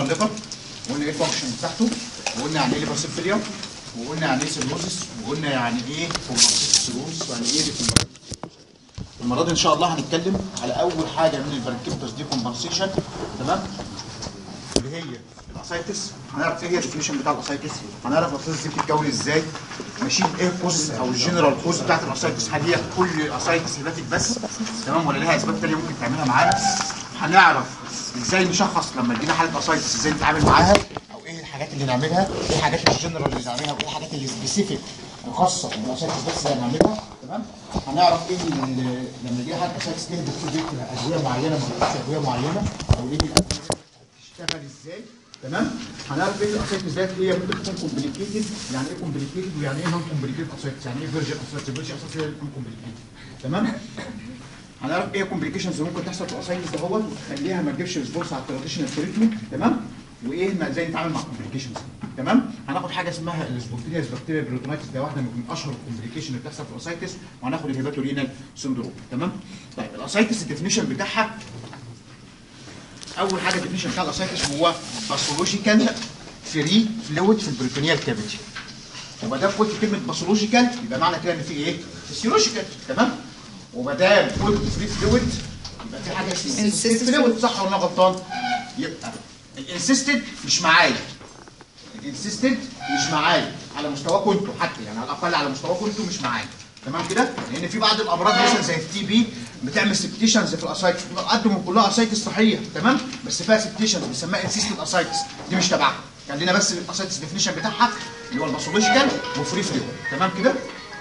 الليفر وقلنا ايه الفانكشن بتاعته وقلنا يعني ايه ليفر سيل فيلير وقلنا يعني ايه سيروزس وقلنا يعني ايه سيروز ويعني ايه ديكومبارسيشن المره دي ان شاء الله هنتكلم على اول حاجه من الفرنكيبتوس ديكومبارسيشن تمام اللي هي الاسايتس هنعرف ايه هي الديفينيشن بتاع الاسايتس هنعرف الاسايتس دي بتتكون ازاي ماشي ايه الكوز او الجنرال كوز بتاعت الاسايتس هل هي كل الاسايتس هيباتيك بس تمام ولا لها اسباب ثانيه ممكن تعملها معانا هنعرف ازاي نشخص لما تجينا حاله اسايتس ازاي نتعامل معاها او ايه الحاجات اللي نعملها ايه الحاجات الجنرال اللي نعملها وايه الحاجات اللي سبيسيفيك الخاصه بالاسايتس بس اللي هنعملها تمام هنعرف ايه اللي لما يجي حاله اسايتس ليه بتكون ادويه معينه ما بتكونش ادويه معينه او ايه الادويه بتشتغل ازاي تمام هنعرف ايه الاسايتس ديت هي ممكن تكون كومبليكيتد يعني ايه كومبليكيتد ويعني ايه نون كومبليكيتد اسايتس يعني ايه فيرجن اسايتس فيرجن اسايتس هي نون كومبليكيتد تمام هنعرف ايه الكومبليكيشنز اللي ممكن تحصل في الاسايتس دهوت وتخليها ما تجيبش ريسبونس على التراديشنال تريتمنت تمام وايه ما ازاي نتعامل مع الكومبليكيشنز تمام هناخد حاجه اسمها السبونتينيوس بكتيريا بروتونايتس ده واحده من اشهر الكومبليكيشن اللي بتحصل في الاسايتس وهناخد الهيباتورينال سندروم تمام طيب الاسايتس الديفينيشن بتاعها اول حاجه الديفينيشن بتاع الاسايتس هو باثولوجيكال فري فلويد في البريتونيال كافيتي وما دام قلت كلمه باثولوجيكال يبقى معنى كده ان في ايه؟ فيسيولوجيكال تمام؟ وما دام قلت فري فلويد يبقى في حاجه اسمها Insisted فلويد صح ولا أنا غلطان؟ يبقى الانسيستد مش معايا الانسيستد مش معايا على مستواكم انتوا حتى يعني على الاقل على مستواكم انتوا مش معايا تمام كده؟ لان في بعض الامراض مثلا زي التي بي بتعمل سبتيشنز في الاسايتس قدم كلها اسايتس صحيه تمام؟ بس فيها سبتيشنز بنسميها انسيستد اسايتس دي مش تبعها كان لنا بس الاسايتس ديفينيشن بتاعها اللي هو الباثولوجيكال وفري فلويد تمام كده؟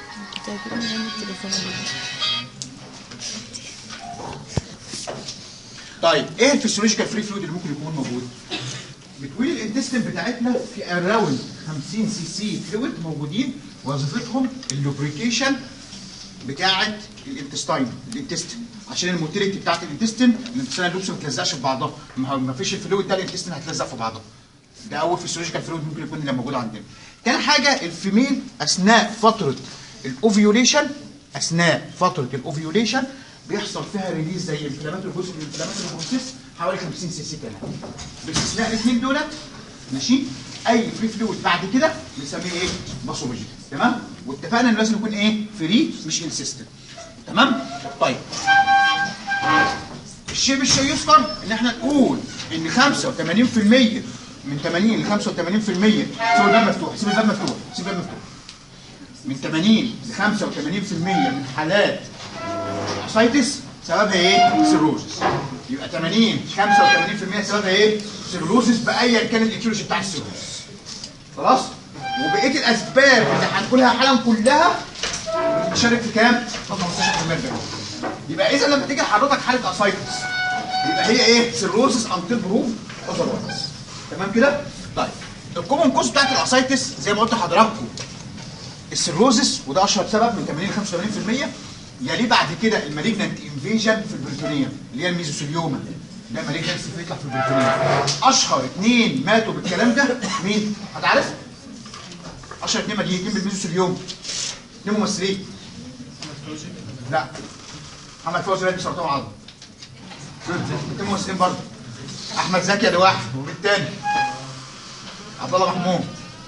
طيب ايه الفسيولوجيكال فري فلويد اللي ممكن يكون موجود؟ بتوين الانتستين بتاعتنا في اراوند 50 سي سي فلويد موجودين وظيفتهم اللوبريكيشن بتاعه الانتستاين الانتستين عشان الموتيليتي بتاعت الانتستين الانتستين لوبس ما تلزقش في بعضها ما هو ما فيش الفلويد ده الانتستين هتلزق في بعضها ده اول فيسيولوجيكال فلويد ممكن يكون اللي موجود عندنا تاني حاجه الفيميل اثناء فتره الاوفيوليشن اثناء فتره الاوفيوليشن بيحصل فيها ريليز زي انفلاماتوري جزء من الانفلاماتوري بروسيس حوالي 50 سي سي كمان باستثناء الاثنين دولت ماشي اي فري فلويد بعد كده بنسميه ايه؟ باثولوجيكال تمام؟ واتفقنا انه لازم يكون ايه؟ فري مش انسيستنت تمام؟ طيب الشيء بالشيء يذكر ان احنا نقول ان 85% من 80 ل 85% سيب الباب مفتوح سيب الباب مفتوح سيب الباب مفتوح من 80 ل 85% من حالات الاسايتس سببها ايه؟ سيروزس يبقى 80 85% سببها ايه؟ سيروزس بايا كان الايتيولوجي بتاع السيروزس خلاص؟ وبقيه الاسباب اللي هنقولها حالا كلها بتشارك في كام؟ 15% بس. يبقى اذا لما تيجي لحضرتك حاله اسايتس يبقى هي ايه؟ سيروزس انتل بروف اذروايز تمام كده؟ طيب الكومن كوز بتاعت الاسايتس زي ما قلت لحضراتكم السيروزس وده اشهر سبب من 80 ل 85% يليه بعد كده المالجنانت انفيجن في البريتونيوم اللي هي الميزوثيليوما ده مالجنانت بيطلع في البريتونيوم اشهر اثنين ماتوا بالكلام ده مين؟ هتعرف؟ اشهر اثنين مالجنانتين بالميزوثيليوما اثنين ممثلين لا محمد فوزي مات بسرطان عظم اثنين ممثلين برضه احمد زكي ده واحد والتاني عبد الله محمود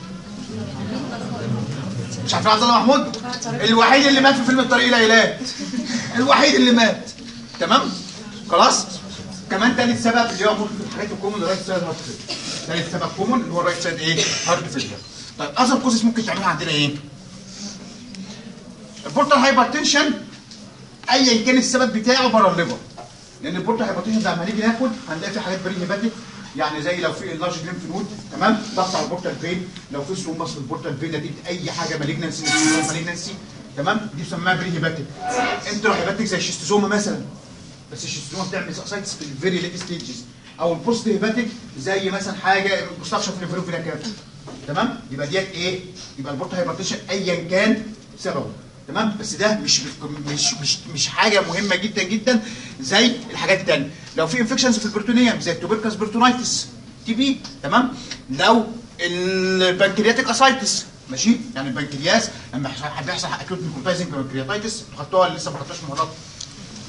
مش عارفين عبد الله محمود الوحيد اللي مات في فيلم الطريق الى ايلات الوحيد اللي مات تمام خلاص كمان تالت سبب اللي هو ممكن الحاجات الكومن رايت سايد هارت فيلر تالت سبب كومن اللي هو الرايت سايد ايه هارت فيلر طيب اذر كوزز ممكن تعملها عندنا ايه البورتال هايبرتنشن ايا كان السبب بتاعه بره الليفر لان البورتال هايبرتنشن ده لما هنيجي ناكل هنلاقي في حاجات بري هيباتيك يعني زي لو في اللارج ليمف نود تمام ضغط على البورتال فين لو في ثرومبس في البورتال فين نتيجه اي حاجه مالجنسي مالجنسي تمام دي بنسميها بري هيباتيك انترا هيباتيك زي الشيستوزوما مثلا بس الشيستوزوما بتعمل اسايتس في الفيري ليت ستيجز او البوست هيباتيك زي مثلا حاجه مستشفى في الفيروفينا كاب تمام يبقى ديت ايه يبقى البورتال هايبرتنشن ايا كان سببه تمام بس ده مش مش مش مش حاجه مهمه جدا جدا زي الحاجات الثانيه لو في انفكشنز في البرتونيوم زي التوبركلس برتونايتس تي بي تمام لو البنكرياتيك اسايتس ماشي يعني البنكرياس لما يحصل- بيحصل اكيوت نيكروتايزنج بنكرياتايتس خدتوها ولا لسه ما خدتوهاش المرات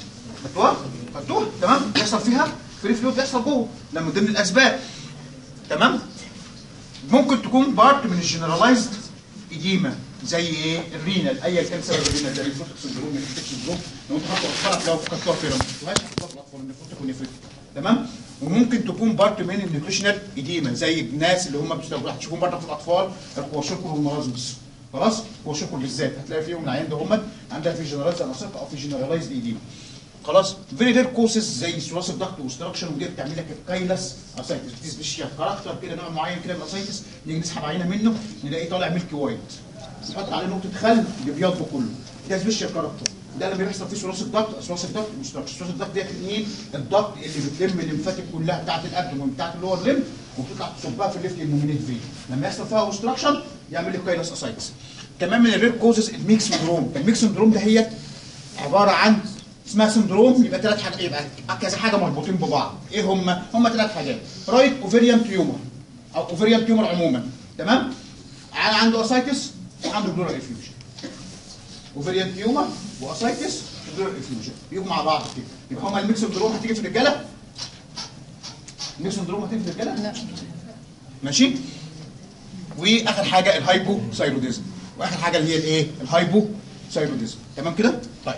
خدتوها خدتوها تمام بيحصل فيها فري فلو بيحصل جوه ده من ضمن الاسباب تمام ممكن تكون بارت من الجنرالايزد اديما زي ايه الرينال ايا كان سبب الرينال زي الفوتك سندروم الفوتك سندروم لو انت حاطط اطفالك لو فكرتوها فيرم ما تحطوهاش حطوها في الاطفال النفروتك والنفريك تمام وممكن تكون بارت من النيوتريشنال اديما زي الناس اللي هم بيشتغلوا هتشوفهم برضه في الاطفال الكواشيركو والمرازمس خلاص الكواشيركو بالذات هتلاقي فيهم العيان ده هم عندها في جنرالايزد اناسيق او في جنرالايزد اديما خلاص فيري رير كوسز زي ثلاث الضغط واستراكشن ودي بتعمل لك الكايلس اسايتس بتثبت كاركتر كده نوع معين كده من الاسايتس نيجي نسحب عينه منه نلاقيه طالع ميلكي وايت نحط عليه نقطه خل بيبيض كله ده سبيشال كاركتر ده لما بيحصل فيه ثلاث الضغط ثلاث الضغط واستراكشن ثلاث الضغط ديت ايه الضغط اللي بتلم الليمفاتيك كلها بتاعت الابدومن بتاعت اللي هو الليم وبتطلع تصبها في الليفت النومينيت في لما يحصل فيها اوستراكشن يعمل لك كايلس اسايتس كمان من الرير كوزز الميكس سندروم الميكس سندروم ده هي عباره عن اسمها سندروم يبقى ثلاث حاجات يبقى كذا حاجه مربوطين ببعض ايه هم هم ثلاث حاجات رايت اوفيريان تيومر او اوفيريان تيومر عموما تمام عيان عنده اسايتس وعنده بلورال افيوجن اوفيريان تيومر واسايتس وبلورال افيوجن يجوا مع بعض كده يبقى هم الميكس سندروم هتيجي في الرجاله الميكس سندروم هتيجي في الرجاله لا ماشي واخر حاجه الهايبو ثايروديزم واخر حاجه اللي هي الايه الهايبو ثايروديزم تمام كده طيب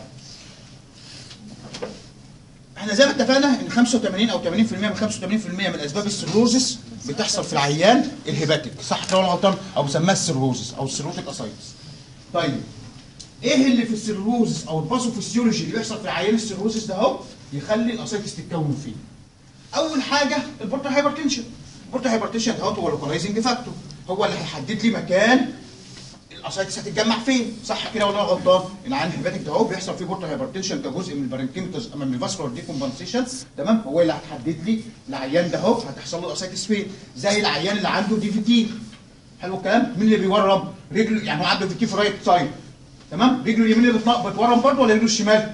احنا زي ما اتفقنا ان 85 او 80% من 85% من اسباب السيروزس بتحصل في العيان الهيباتيك صح كده ولا غلطان او بسميها السيروزس او السيروتيك اسايتس طيب ايه اللي في السيروزس او الباثوفيسيولوجي اللي بيحصل في العيان السيروزس ده اهو يخلي الاسايتس تتكون فيه اول حاجه البورتال هايبرتنشن البورتال هايبرتنشن دوت هو لوكالايزنج فاكتور هو اللي هيحدد لي مكان الاسايتس هتتجمع فين صح كده ولا أنا غلطان العيان الهيباتيك ده اهو بيحصل فيه بورتال هايبرتنشن كجزء من البارنكيمتوز اما من الفاسكولار ديكومبنسيشن تمام هو اللي هتحدد لي العيان ده اهو هتحصل له الاسايتس فين زي العيان اللي عنده دي في تي حلو الكلام مين اللي بيورم رجله يعني هو عنده في تي في رايت سايد تمام رجله اليمين اللي بتنق- بتورم برضه ولا رجله الشمال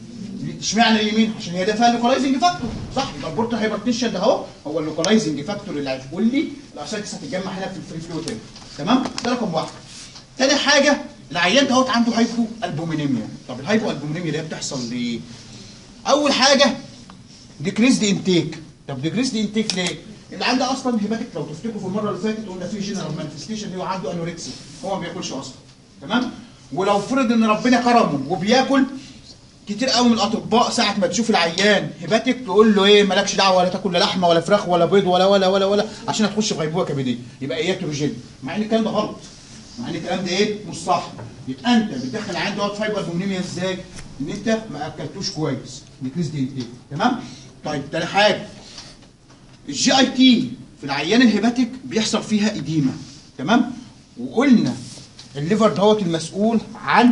اشمعنى اليمين عشان هي ده فيها لوكالايزنج فاكتور صح يبقى البورتال هايبرتنشن ده اهو هو اللوكالايزنج فاكتور اللي هيقول لي الاسايتس هتتجمع هنا في الفري فلو تاني تمام ده رقم واحد تاني حاجه العيان ده اهوت عنده هايبو البومينيميا طب الهايبو البومينيميا دي بتحصل ليه اول حاجه ديكريز دي انتيك طب ديكريز دي انتيك ليه اللي عنده اصلا هيباتيك لو تفتكروا في المره اللي فاتت قلنا في جنرال مانيفستيشن هو عنده انوركسي هو ما بياكلش اصلا تمام ولو فرض ان ربنا كرمه وبياكل كتير قوي من الاطباء ساعه ما تشوف العيان هيباتيك تقول له ايه مالكش دعوه ولا تاكل لا لحمه ولا فراخ ولا بيض ولا ولا ولا ولا عشان هتخش في غيبوبه كبديه يبقى ايه ياتروجين مع ان الكلام ده غلط مع ان الكلام ده ايه مش صح يبقى انت بتدخل العيان دوت فايبر بومنيميا ازاي ان انت ما اكلتوش كويس ديكريز دي انتيك تمام طيب تاني حاجه الجي اي تي في العيان الهيباتيك بيحصل فيها اديمه تمام وقلنا الليفر دوت المسؤول عن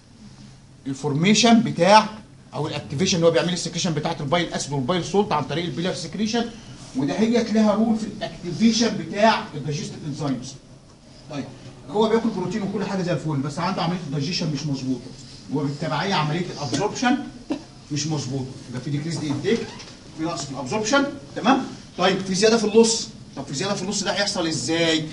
الفورميشن بتاع او الاكتيفيشن اللي هو بيعمل السكريشن بتاعت البايل اسيد والبايل سولت عن طريق البيلر سكريشن وده هي لها رول في الاكتيفيشن بتاع الدايجستيف انزيمز طيب هو بياكل بروتين وكل حاجه زي الفل بس عنده عمليه الدايجيشن مش مظبوطه وبالتبعيه عمليه الابزوربشن مش مظبوطه يبقى في ديكريز دي انتيك في نقص في الابزوربشن تمام طيب في زياده في اللص طب في زياده في اللص ده هيحصل ازاي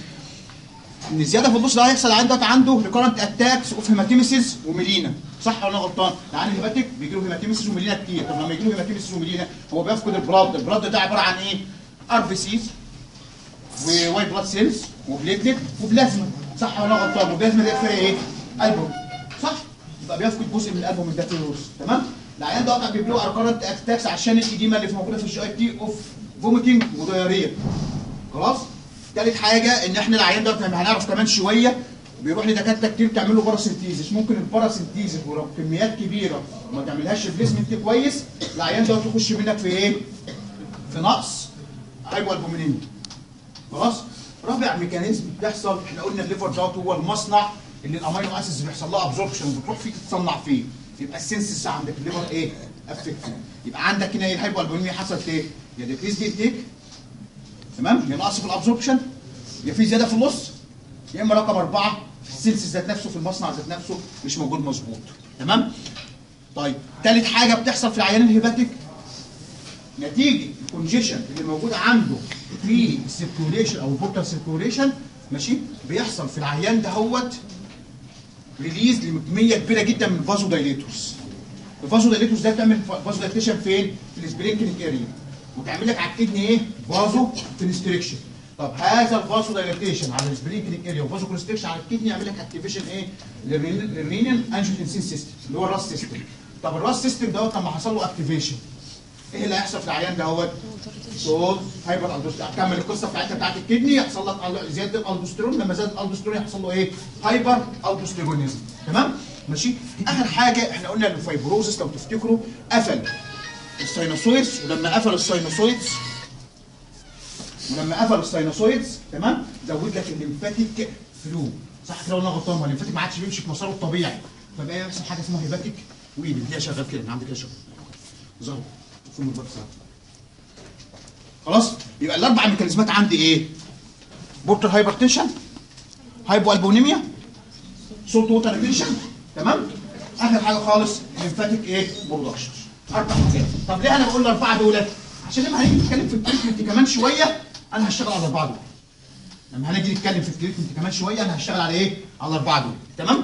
ان الزياده في النص ده هيحصل عندك عنده ريكورنت اتاكس اوف هيماتيمسيس وميلينا صح ولا أنا غلطان؟ العيان الهيباتيك بيجي له هيماتيمسيس وميلينا كتير طب لما يجي له هيماتيمسيس وميلينا هو بيفقد البلاد البلاد ده عباره عن ايه؟ ار بي سيز ووايت بلاد سيلز وبليتلت وبلازما صح ولا أنا غلطان؟ والبلازما دي فيها ايه؟ البوم صح؟ يبقى بيفقد جزء من الالبوم ده في النص تمام؟ العيان ده بيجي له ريكورنت اتاكس عشان الايديما اللي موجوده في الجي اي تي اوف فوميتنج ودياريه خلاص؟ تالت حاجه ان احنا العيان ده زي ما هنعرف كمان شويه بيروح لدكاتره كتير تعمل له باراسينتيزس ممكن الباراسينتيزس ولو كميات كبيره وما تعملهاش ريبليسمنت كويس العيان ده يخش منك في ايه؟ في نقص هايبو البومينيميا خلاص؟ رابع ميكانيزم بيحصل احنا قلنا الليفر دوت هو المصنع اللي الامينو اسيدز بيحصل لها ابزوربشن وبتروح فيه تتصنع فيه يبقى السنسس عندك الليفر ايه؟ افكتد يبقى عندك هنا ايه الهايبو البومينيميا حصلت ايه؟ يا ديكريز دي انتيك تمام يا نقص في الابزوربشن يا في زياده في النص يا اما رقم اربعه في السيلز ذات نفسه في المصنع ذات نفسه مش موجود مظبوط تمام طيب ثالث حاجه بتحصل في العيان الهيباتيك نتيجه الكونجيشن اللي موجود عنده في السيركوليشن او البورتال سيركوليشن ماشي بيحصل في العيان دهوت ريليز لكميه كبيره جدا من الفازو دايليتورز الفازو دايليتورز ده بتعمل فازو دايليتيشن فين؟ في السبرينكلينج اريا وتعمل لك على الكدني ايه؟ فازو كونستريكشن طب هذا الفاسو دايلاتيشن على السبرينكلينج اريا وفاسو كونستريكشن على الكدني يعمل لك اكتيفيشن ايه للرينين انجيوتنسين سيستم اللي هو الراس سيستم طب الراس سيستم دوت لما حصل له اكتيفيشن ايه اللي هيحصل في العيان دوت؟ صوت هايبر الدوستيرون هتكمل القصه بتاعتها بتاعت الكدني يحصل لك ال- زياده الالدوستيرون لما زاد الالدوستيرون يحصل له ايه؟ هايبر الدوستيرونيزم تمام؟ ماشي؟ اخر حاجه احنا قلنا ان الفايبروزس لو تفتكروا قفل الساينوسويدز ولما قفل الساينوسويدز ولما قفل الساينوسويدز تمام زود لك الليمفاتيك فلو صح كده ولا أنا غلطان ما الليمفاتيك ما عادش بيمشي في مساره الطبيعي فبقى يحصل حاجه اسمها هيباتيك ويبل هي شغال كده انا عندي كده شغل ظهر فم البطن خلاص يبقى الاربع ميكانيزمات عندي ايه بورتر هايبرتنشن هايبو البونيميا صوت ووتر ريتنشن تمام اخر حاجه خالص ليمفاتيك ايه برودكشن اربع حاجات طب ليه انا بقول الاربعه دولت عشان لما هنيجي نتكلم في التريتمنت كمان شويه انا هشتغل على الاربعه دول لما هنيجي نتكلم في التريتمنت كمان شويه انا هشتغل على ايه على الاربعه دول تمام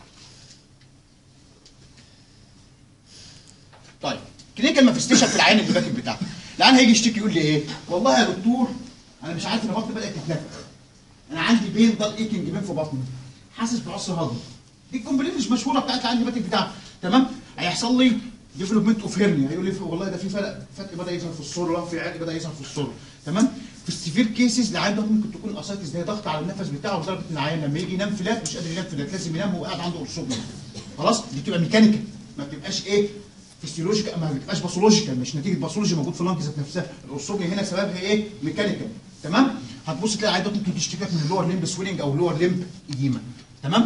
طيب كلينيكال مانفستيشن في العين اللي باكت بتاعته العيان هيجي يشتكي يقول لي ايه والله يا دكتور انا مش عارف ان بطني بدات تتنفخ انا عندي بين ضل ايكنج بين في بطني حاسس بعسر هضمي دي الكومبلين مش مشهوره بتاعت العين اللي باكت بتاعته تمام هيحصل لي ديفلوبمنت اوف هيرنيا هيقول لي والله ده في فرق فرق بدا يظهر في الصوره في عرق بدا يظهر في الصوره تمام في السيفير كيسز العيان ده ممكن تكون اسايتس ده ضغط على النفس بتاعه لدرجه ان العيان لما يجي ينام فلات مش قادر ينام فلات لازم ينام وهو قاعد عنده ارسوبيا خلاص دي تبقى ميكانيكال ما بتبقاش ايه فيسيولوجيكال ما بتبقاش باثولوجيكال مش نتيجه باثولوجي موجود في اللنج ذات نفسها الارسوبيا هنا سببها ايه ميكانيكال تمام هتبص تلاقي العيان ده ممكن يشتكي لك من اللور ليمب سويلنج او اللور ليمب اديما تمام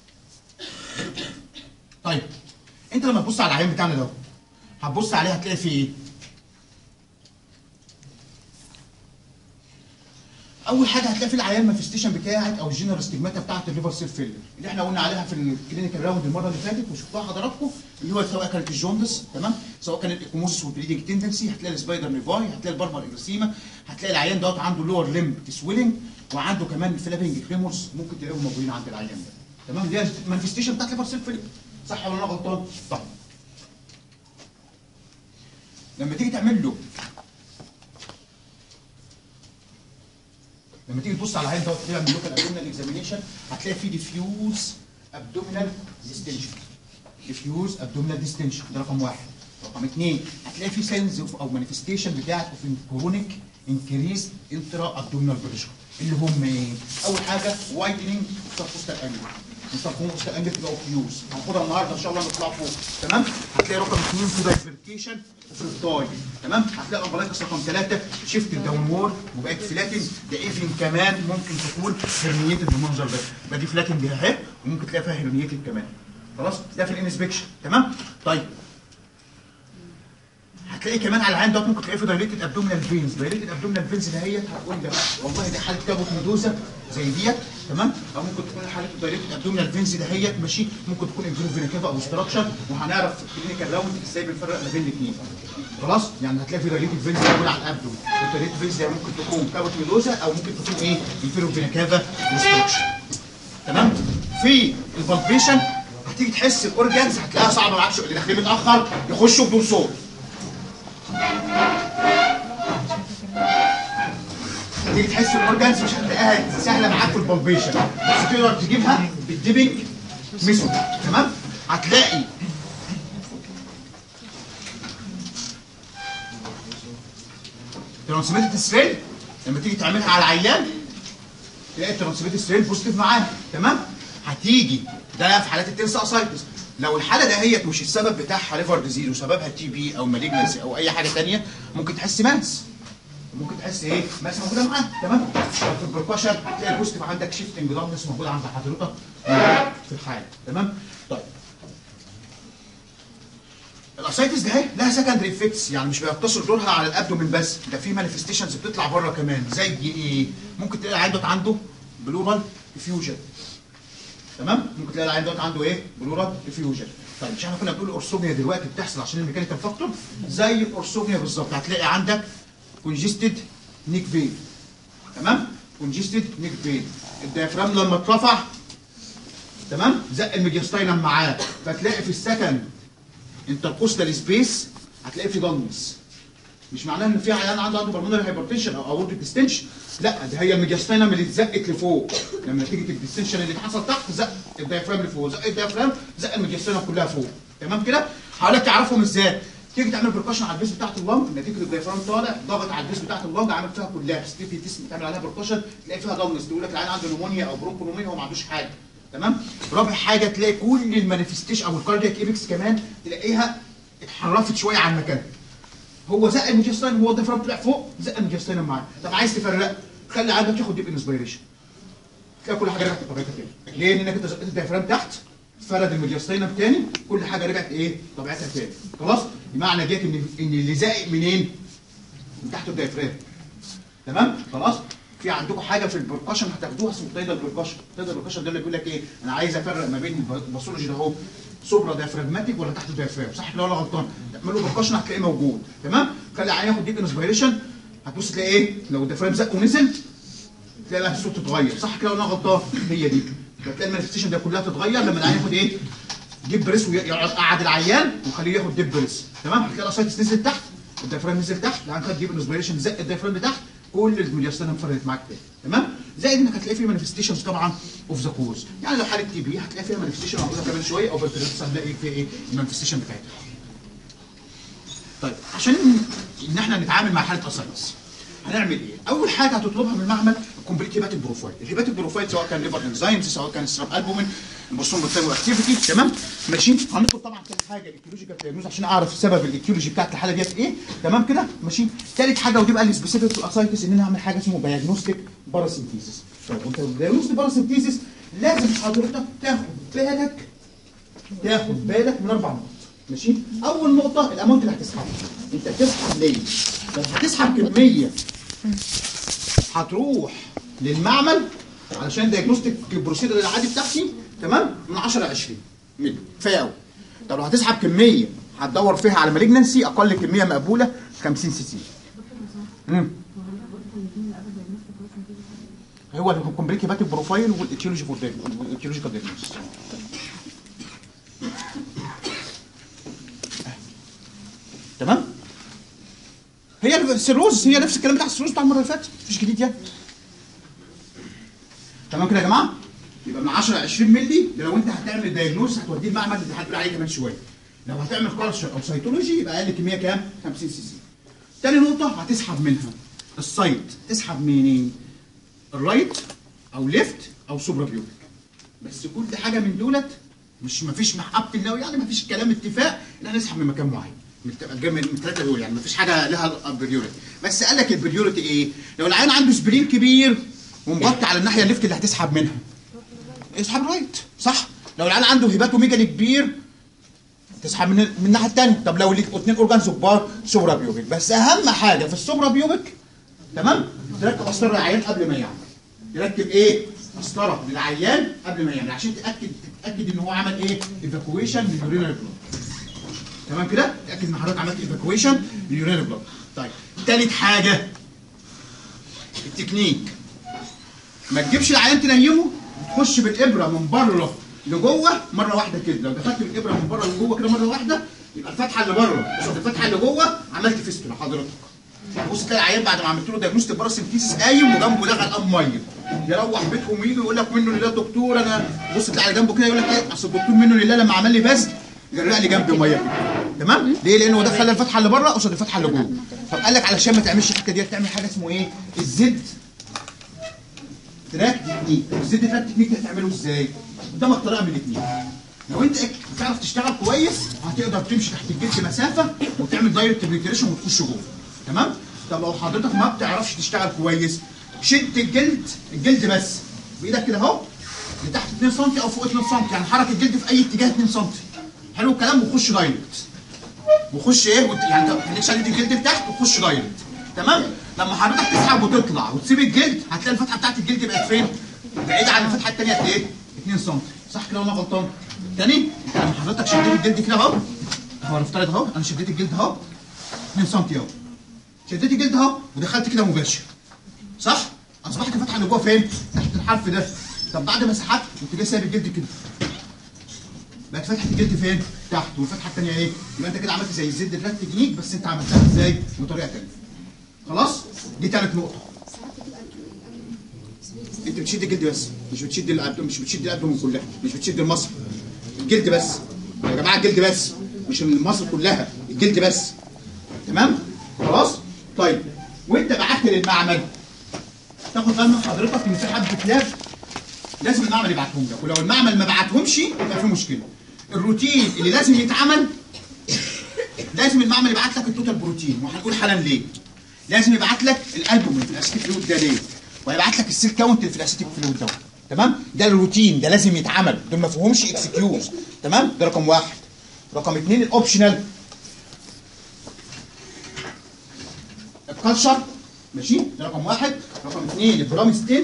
طيب انت لما تبص على العيان بتاعنا ده هتبص عليه هتلاقي فيه ايه اول حاجه هتلاقي في العيان مانفستيشن بتاعك او الجنرال ستيجماتا بتاعت الليفر سيل فيلر اللي احنا قلنا عليها في الكلينيكال راوند المره اللي فاتت وشفتوها حضراتكم اللي هو سواء كانت الجوندس تمام سواء كانت الايكوموسيس والبليدنج تندنسي هتلاقي السبايدر نيفاي هتلاقي البربر اجريسيما هتلاقي العيان دوت عنده لور ليمب سويلنج وعنده كمان فلابنج كريمورز ممكن تلاقيهم موجودين عند العيان ده تمام دي مانفستيشن بتاعت الليفر سيل فيلر صح ولا انا غلطان؟ طيب لما تيجي تعمل له لما تيجي تبص على العين دوت تعمل لوكال ابدومينال اكزامينيشن هتلاقي فيه ديفيوز ابدومينال ديستنشن ديفيوز ابدومينال ديستنشن ده رقم واحد رقم اثنين هتلاقي فيه ساينز او مانيفستيشن بتاعت اوف كرونيك انكريز انترا ابدومينال بريشر اللي هم ايه؟ اول حاجه وايدنينج سبوستال انجل مستقبل مستقبل انجل تبقى فيوز هناخدها النهارده ان شاء الله نطلع فوق تمام هتلاقي رقم اثنين في دايفركيشن وفي الطاي تمام هتلاقي امبلايكس رقم ثلاثه شيفت داون وورد وبقت فلاتن ده ايفن كمان ممكن تكون هرنيتد بالمنظر ده يبقى دي فلاتن دي اهي وممكن تلاقي فيها هرنيتد كمان خلاص ده في الانسبكشن تمام طيب هتلاقي كمان على العين دوت ممكن تلاقيه في دايليتد ابدومينال فينز دايليتد ابدومينال فينز دهيت هتقول لك والله دي حاله كابوت ميدوزا زي ديت تمام او ممكن تكون حاله دايليتد ابدومينال فينز دهيت ماشي ممكن تكون انفيرو فينيكافا او ستراكشر وهنعرف في الكلينيكال راوند ازاي بنفرق ما بين الاثنين خلاص يعني هتلاقي في دايليتد فينز موجود على الابدوم والدايليتد فينز دي ممكن تكون كابوت ميدوزا او ممكن تكون ايه انفيرو فينيكافا وستراكشر تمام في البالبيشن هتيجي تحس الاورجانز هتلاقيها صعبه معاك شويه اللي داخلين متاخر يخشوا بدون صوت تيجي تحس الاورجانز مش هتلاقيها سهله معاك في البالبيشن بس تقدر تجيبها بالديبنج ميثود تمام هتلاقي ترانسميتد ستريل لما تيجي تعملها على العيان تلاقي الترانسميتد ستريل بوزيتيف معاه تمام هتيجي ده في حالات التنس اسايتس لو الحاله دهيت مش السبب بتاعها ليفر ديزيز وسببها تي بي او مالجنسي او اي حاجه ثانيه ممكن تحس ماس ممكن تحس ايه ماس موجوده معاه تمام لو في البركشن تلاقي البوزيتيف عندك شيفتنج دارنس موجود عند حضرتك في الحاله تمام طيب الاسايتس ده اهي لها سكندري افكتس يعني مش بيقتصر دورها على الابدومين بس ده في مانيفستيشنز بتطلع بره كمان زي ايه ممكن تلاقي العيان دوت عنده بلورال ديفيوجن تمام ممكن تلاقي العيان دوت عنده ايه بلورال ديفيوجن طيب مش احنا كنا بنقول الاورسوميا دلوقتي بتحصل عشان الميكانيكال فاكتور زي الاورسوميا بالظبط هتلاقي عندك كونجستد نيك فين تمام كونجستد نيك فين الديافرام لما اترفع تمام زق الميدياستاينم معاه فتلاقي في السكند انتركوستال سبيس هتلاقي في ضنس مش معناه ان في عيان عنده عنده بالمونري هايبرتنشن او اورد ديستنشن لا ده هي الميدياستينم اللي اتزقت لفوق لما نتيجه الديستنشن اللي حصل تحت زق الدايفرام لفوق زق الدايفرام زق الميدياستينم كلها فوق تمام كده هقول لك تعرفهم ازاي تيجي تعمل بركشن على البيس بتاعت اللنج نتيجه الدايفرام طالع ضغط على البيس بتاعت اللنج عامل فيها كلها ستيبي تسم تعمل عليها بركشن تلاقي فيها ضغط تقول لك العيان عنده نمونيا او برونكونوميا هو ما عندوش حاجه تمام رابع حاجه تلاقي كل المانيفستيشن او الكاردياك ايبكس كمان تلاقيها اتحرفت شويه عن مكانها هو زق الميجستاين هو الديافرام طلع فوق زق الميجستاين معاه طب عايز تفرق خلي عندك ياخد ديب انسبيريشن تلاقي كل حاجه رجعت لطبيعتها تاني ليه؟ لانك انت زقت الديافرام تحت فرد الميجستاين تاني كل حاجه رجعت ايه؟ طبيعتها تاني خلاص؟ بمعنى ديت ان ان اللي زائق منين؟ من تحت الديافرام تمام؟ خلاص؟ في عندكم حاجه في البركشن هتاخدوها اسمه تايدر بركشن تايدر بركشن ده اللي بيقول لك ايه؟ انا عايز افرق ما بين الباثولوجي ده اهو سوبرا ديافراجماتيك ولا تحت الديافرام صح كده ولا غلطان؟ تعملوا بركشن هتلاقيه موجود تمام؟ خلي العيان ياخد ديب انسبيريشن هتبص تلاقي ايه؟ لو الديافرام زق ونزل تلاقي بقى الصوت تتغير صح كده ولا أنا غلطان؟ هي دي فتلاقي المانيفستيشن ده كلها تتغير لما العيان ياخد ايه؟ ديب بريس ويقعد العيان وخليه ياخد ديب بريس تمام؟ هتلاقي الاسايتس نزل تحت الديافرام نزل تحت العيان خد ديب انسبيريشن زق الديافرام لتحت كل الميدياستانا انفردت معاك تاني تمام زائد انك هتلاقي فيه مانيفستيشنز طبعا اوف ذا كوز يعني لو حاله تي بي هتلاقي فيها مانيفستيشن هقولها كمان شويه او بالتريس هنلاقي فيها ايه المانيفستيشن بتاعتها طيب عشان ان احنا نتعامل مع حاله اسايتس هنعمل ايه؟ اول حاجه هتطلبها من المعمل كومبليت هيباتيك بروفايل، الهيباتيك بروفايل سواء كان ليفر انزيمز سواء كان سراب البومين البوسوم بتاعه اكتيفيتي تمام؟ ماشي؟ هنطلب طبعا تاني حاجه الايكولوجيكال دايجنوز عشان اعرف سبب الايكولوجي بتاعت الحاله ديت ايه تمام كده؟ ماشي؟ تالت حاجه ودي بقى السبيسيفيك في الاسايتس ان انا اعمل حاجه اسمه دايجنوستيك باراسينثيسيس طيب وانت دايجنوستيك باراسينثيسيس لازم حضرتك تاخد بالك تاخد بالك من اربع نقط ماشي اول نقطه الاماونت اللي هتسحبها انت بتسحب ليه لو هتسحب كميه هتروح للمعمل علشان دايجنوستيك بروسيدر العادي بتاعتي تمام من 10 ل 20 مللي كفايه قوي طب لو هتسحب كميه هتدور فيها على مالجنسي اقل كميه مقبوله 50 سي سي امم هو الكومبليت هيباتيك بروفايل والايتيولوجي فور والايتيولوجيكال دايجنوستس تمام هي السيروز هي نفس الكلام بتاع السيروز بتاع المره اللي فاتت مفيش جديد يعني تمام كده يا جماعه يبقى من 10 ل 20 مللي ده لو انت هتعمل دايجنوز هتوديه المعمل اللي هتقول عليه كمان شويه لو هتعمل كالتشر او سيتولوجي يبقى اقل كميه كام 50 سي سي تاني نقطه هتسحب منها السايت تسحب منين الرايت او ليفت او سوبرا بيوبيك بس كل حاجه من دولت مش مفيش محبه الله يعني مفيش كلام اتفاق ان انا اسحب من مكان معين من من الثلاثه دول يعني مفيش حاجه لها بريوريتي بس قال لك البريوريتي ايه؟ لو العيان عنده سبرين كبير ومغطي على الناحيه الليفت اللي هتسحب منها اسحب رايت صح؟ لو العيان عنده هيباتوميجالي كبير تسحب من من الناحيه الثانيه طب لو ليك اثنين اورجانز كبار سوبرا بيوبيك بس اهم حاجه في السوبرا بيوبيك تمام؟ تركب قسطره العيان قبل ما يعمل يركب ايه؟ قسطره للعيان قبل ما يعمل عشان تاكد تتاكد ان هو عمل ايه؟ ايفاكويشن لليورينال بلود تمام كده؟ تاكد ان حضرتك عملت ايفاكويشن لليورينال بلود طيب ثالث حاجه التكنيك ما تجيبش العيان تنيمه تخش بالابره من بره لجوه مره واحده كده لو دخلت بالابره من بره لجوه كده مره واحده يبقى الفتحه اللي بره قصاد الفتحه اللي جوه عملت فيستولا حضرتك بص تلاقي العيان بعد ما عملت له دايجنوستيك باراسيمتيسيس قايم وجنبه ده غرقان ميه يروح بيتهم يجي يقول لك منه لله دكتور انا بص تلاقي على جنبه كده يقول لك ايه اصل الدكتور منه لله لما عمل لي بذل جرق لي جنبي ميه كده تمام ليه لانه دخل الفتحه اللي بره قصاد الفتحه اللي جوه فقال لك علشان ما تعملش الحته دي تعمل حاجه اسمه ايه الزد تراك تكنيك الزد تراك تكنيك ده هتعمله ازاي قدامك طريقه من الاثنين لو انت بتعرف تشتغل كويس هتقدر تمشي تحت الجلد مسافه وتعمل دايركت بنتريشن وتخش جوه تمام طب لو حضرتك ما بتعرفش تشتغل كويس شد الجلد الجلد بس بايدك كده اهو لتحت 2 سم او فوق 2 سم يعني حرك الجلد في اي اتجاه 2 سم حلو الكلام وخش دايركت وخش ايه وت... يعني ما تخليكش شديد الجلد لتحت وخش دايركت تمام لما حضرتك تسحب وتطلع وتسيب الجلد هتلاقي الفتحه بتاعت الجلد بقت فين بعيده عن الفتحه الثانيه قد ايه 2 سم صح كده ولا أنا غلطان تاني لما حضرتك شديت الجلد كده اهو هو نفترض اهو انا شديت الجلد اهو 2 سم اهو شديت الجلد اهو ودخلت كده مباشر صح اصبحت الفتحه اللي جوه فين تحت الحرف ده طب بعد ما سحبت كنت جاي سايب الجلد كده بقت فتحه الجلد فين؟ تحت والفتحه الثانيه ايه؟ يبقى انت كده عملت زي الزد الرات تكنيك بس انت عملتها ازاي؟ بطريقه ثانيه. خلاص؟ دي ثالث نقطه. انت بتشد الجلد بس مش بتشد الابدومن مش بتشد الابدومن كلها مش بتشد المصل الجلد بس يا جماعه الجلد بس مش المصل كلها الجلد بس تمام خلاص طيب وانت بعت للمعمل تاخد بالك من حضرتك ان في حبه لاب لازم المعمل يبعتهم لك ولو المعمل ما بعتهمش يبقى في مشكله الروتين اللي لازم يتعمل لازم المعمل يبعت لك التوتال بروتين وهنقول حالا ليه لازم يبعت لك الالبومين في الاسيتيك فلويد ده ليه وهيبعت لك السيل كاونت اللي في الاسيتيك فلويد ده تمام ده الروتين ده لازم يتعمل دول ما فيهمش اكسكيوز تمام ده رقم واحد رقم اثنين الاوبشنال الكالشر ماشي ده رقم واحد رقم اثنين البرامستين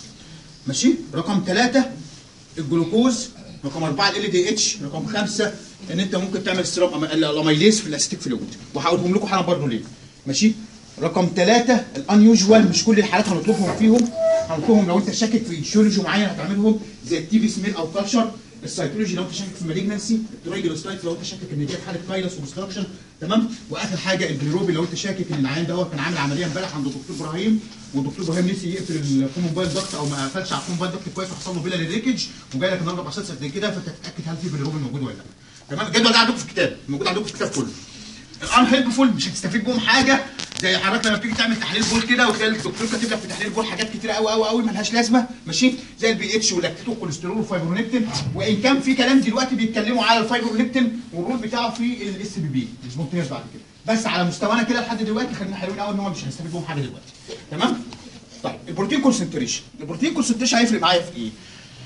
ماشي رقم ثلاثة الجلوكوز رقم أربعة ال دي اتش رقم خمسة ان انت ممكن تعمل سيرام الاميليز في الاستيك فلويد وهقولهم لكم حالا برضه ليه ماشي رقم ثلاثة الانيوجوال مش كل الحالات هنطلبهم فيهم هنطلبهم لو انت شاكك في ايشيولوجي معين هتعملهم زي التي في سميل او كالشر السيتولوجي لو انت شاكك في مالجنسي الترايجلوسلايت لو انت شاكك ان دي حاله فايروس وبستراكشن تمام واخر حاجه البيروبي لو انت شاكك ان العيان دوت كان عامل عمليه امبارح عند دكتور ابراهيم والدكتور ابراهيم نسي يقفل الكوموبايل ضغط او ما قفلش على الكوموبايل ضغط كويس وحصل له بيلا للريكج وجاي لك النهارده بصيص قد كده فانت تتاكد هل في بيروبي موجود ولا لا تمام الجدول ده عندكم في الكتاب موجود عندكم في الكتاب كله الان هيلبفول مش هتستفيد بيهم حاجه زي حضرتك لما بتيجي تعمل تحليل بول كده وتلاقي الدكتور كاتب لك في تحليل بول حاجات كتيره قوي قوي قوي ملهاش لازمه ماشي زي البي اتش واللاكتيت والكوليسترول والفايبرونكتين وان كان في كلام دلوقتي بيتكلموا على الفايبرونكتين والرول بتاعه في الاس بي بي السبونتينيوس بعد كده بس على مستوانا كده لحد دلوقتي خلينا حلوين قوي ان هو مش هنستفيد بيهم حاجه دلوقتي تمام طيب البروتين كونسنتريشن البروتين كونسنتريشن هيفرق معايا في ايه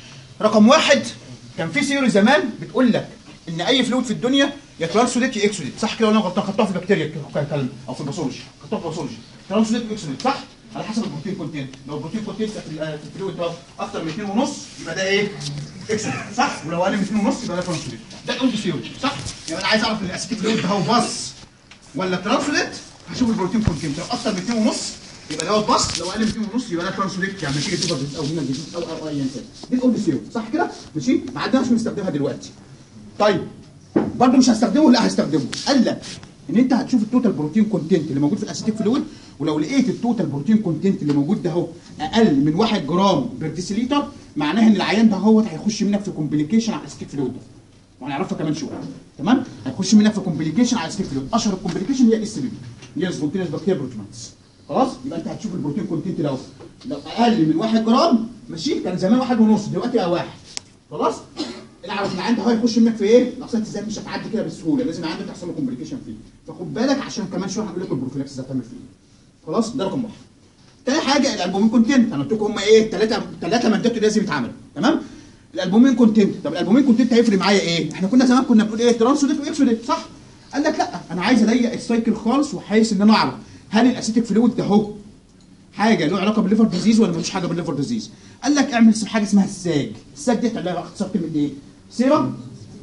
رقم واحد كان في سيوري زمان بتقول لك ان اي فلويد في الدنيا يا ترانسوديت يا اكسوديت صح كده ولا انا غلطان خدتها في البكتيريا كلام او في الباثولوجي خدتها في الباثولوجي ترانسوديت واكسوديت صح على حسب البروتين كونتين لو البروتين كونتين في ال- في الفلويد ده اكتر من 2 ونص يبقى ده ايه اكسوديت صح ولو اقل من 2 ونص يبقى ده ترانسوديت ده الاولد سيوري صح يبقى انا عايز اعرف الاسيتيك فلويد ده هو باص ولا ترانسوديت هشوف البروتين كونتين لو اكتر من 2 ونص يبقى دوت باص لو اقل من 2 ونص يبقى ده ترانسوديت يعني نتيجه سوبر او هنا جديد او او ايا كان دي الاولد سيوري صح كده ماشي ما عندناش بنستخدمها دلوقتي طيب برضه مش هستخدمه لا هستخدمه قال لك ان انت هتشوف التوتال بروتين كونتنت اللي موجود في الاسيتيك فلويد ولو لقيت التوتال بروتين كونتنت اللي موجود ده اهو اقل من 1 جرام بير ديسيليتر معناها ان العيان ده هو هيخش منك في كومبليكيشن على الاسيتيك فلويد ده وهنعرفها كمان شويه تمام هيخش منك في كومبليكيشن على الاسيتيك فلويد اشهر الكومبليكيشن هي الاس بي بي اللي هي سبونتينيوس بكتيريا بروتينايتس خلاص يبقى انت هتشوف البروتين كونتنت ده اهو لو اقل من 1 جرام ماشي كان زمان واحد ونص دلوقتي بقى واحد خلاص اعرف ان عندي هو يخش منك في ايه؟ الاقسام ازاي مش هتعدي كده بسهوله لازم عندك تحصل له كومبليكيشن فيه فخد بالك عشان كمان شويه هقول لك البروفيلاكسس هتعمل فيه ايه خلاص ده رقم واحد تاني حاجه الالبومين كونتنت انا قلت لكم هم ايه ثلاثه ثلاثه مادات لازم يتعملوا تمام الالبومين كونتنت طب الالبومين كونتنت هيفرق معايا ايه احنا كنا زمان كنا بنقول ايه ترانسوديت واكسوديت صح قال لك لا انا عايز اضيق السايكل خالص وحيث ان انا اعرف هل الاسيتيك فلويد ده هو حاجه له علاقه بالليفر ديزيز ولا ملوش حاجه بالليفر ديزيز قال لك اعمل حاجه اسمها الساج الساج دي هتلاقيها اختصار كلمه ايه سيرم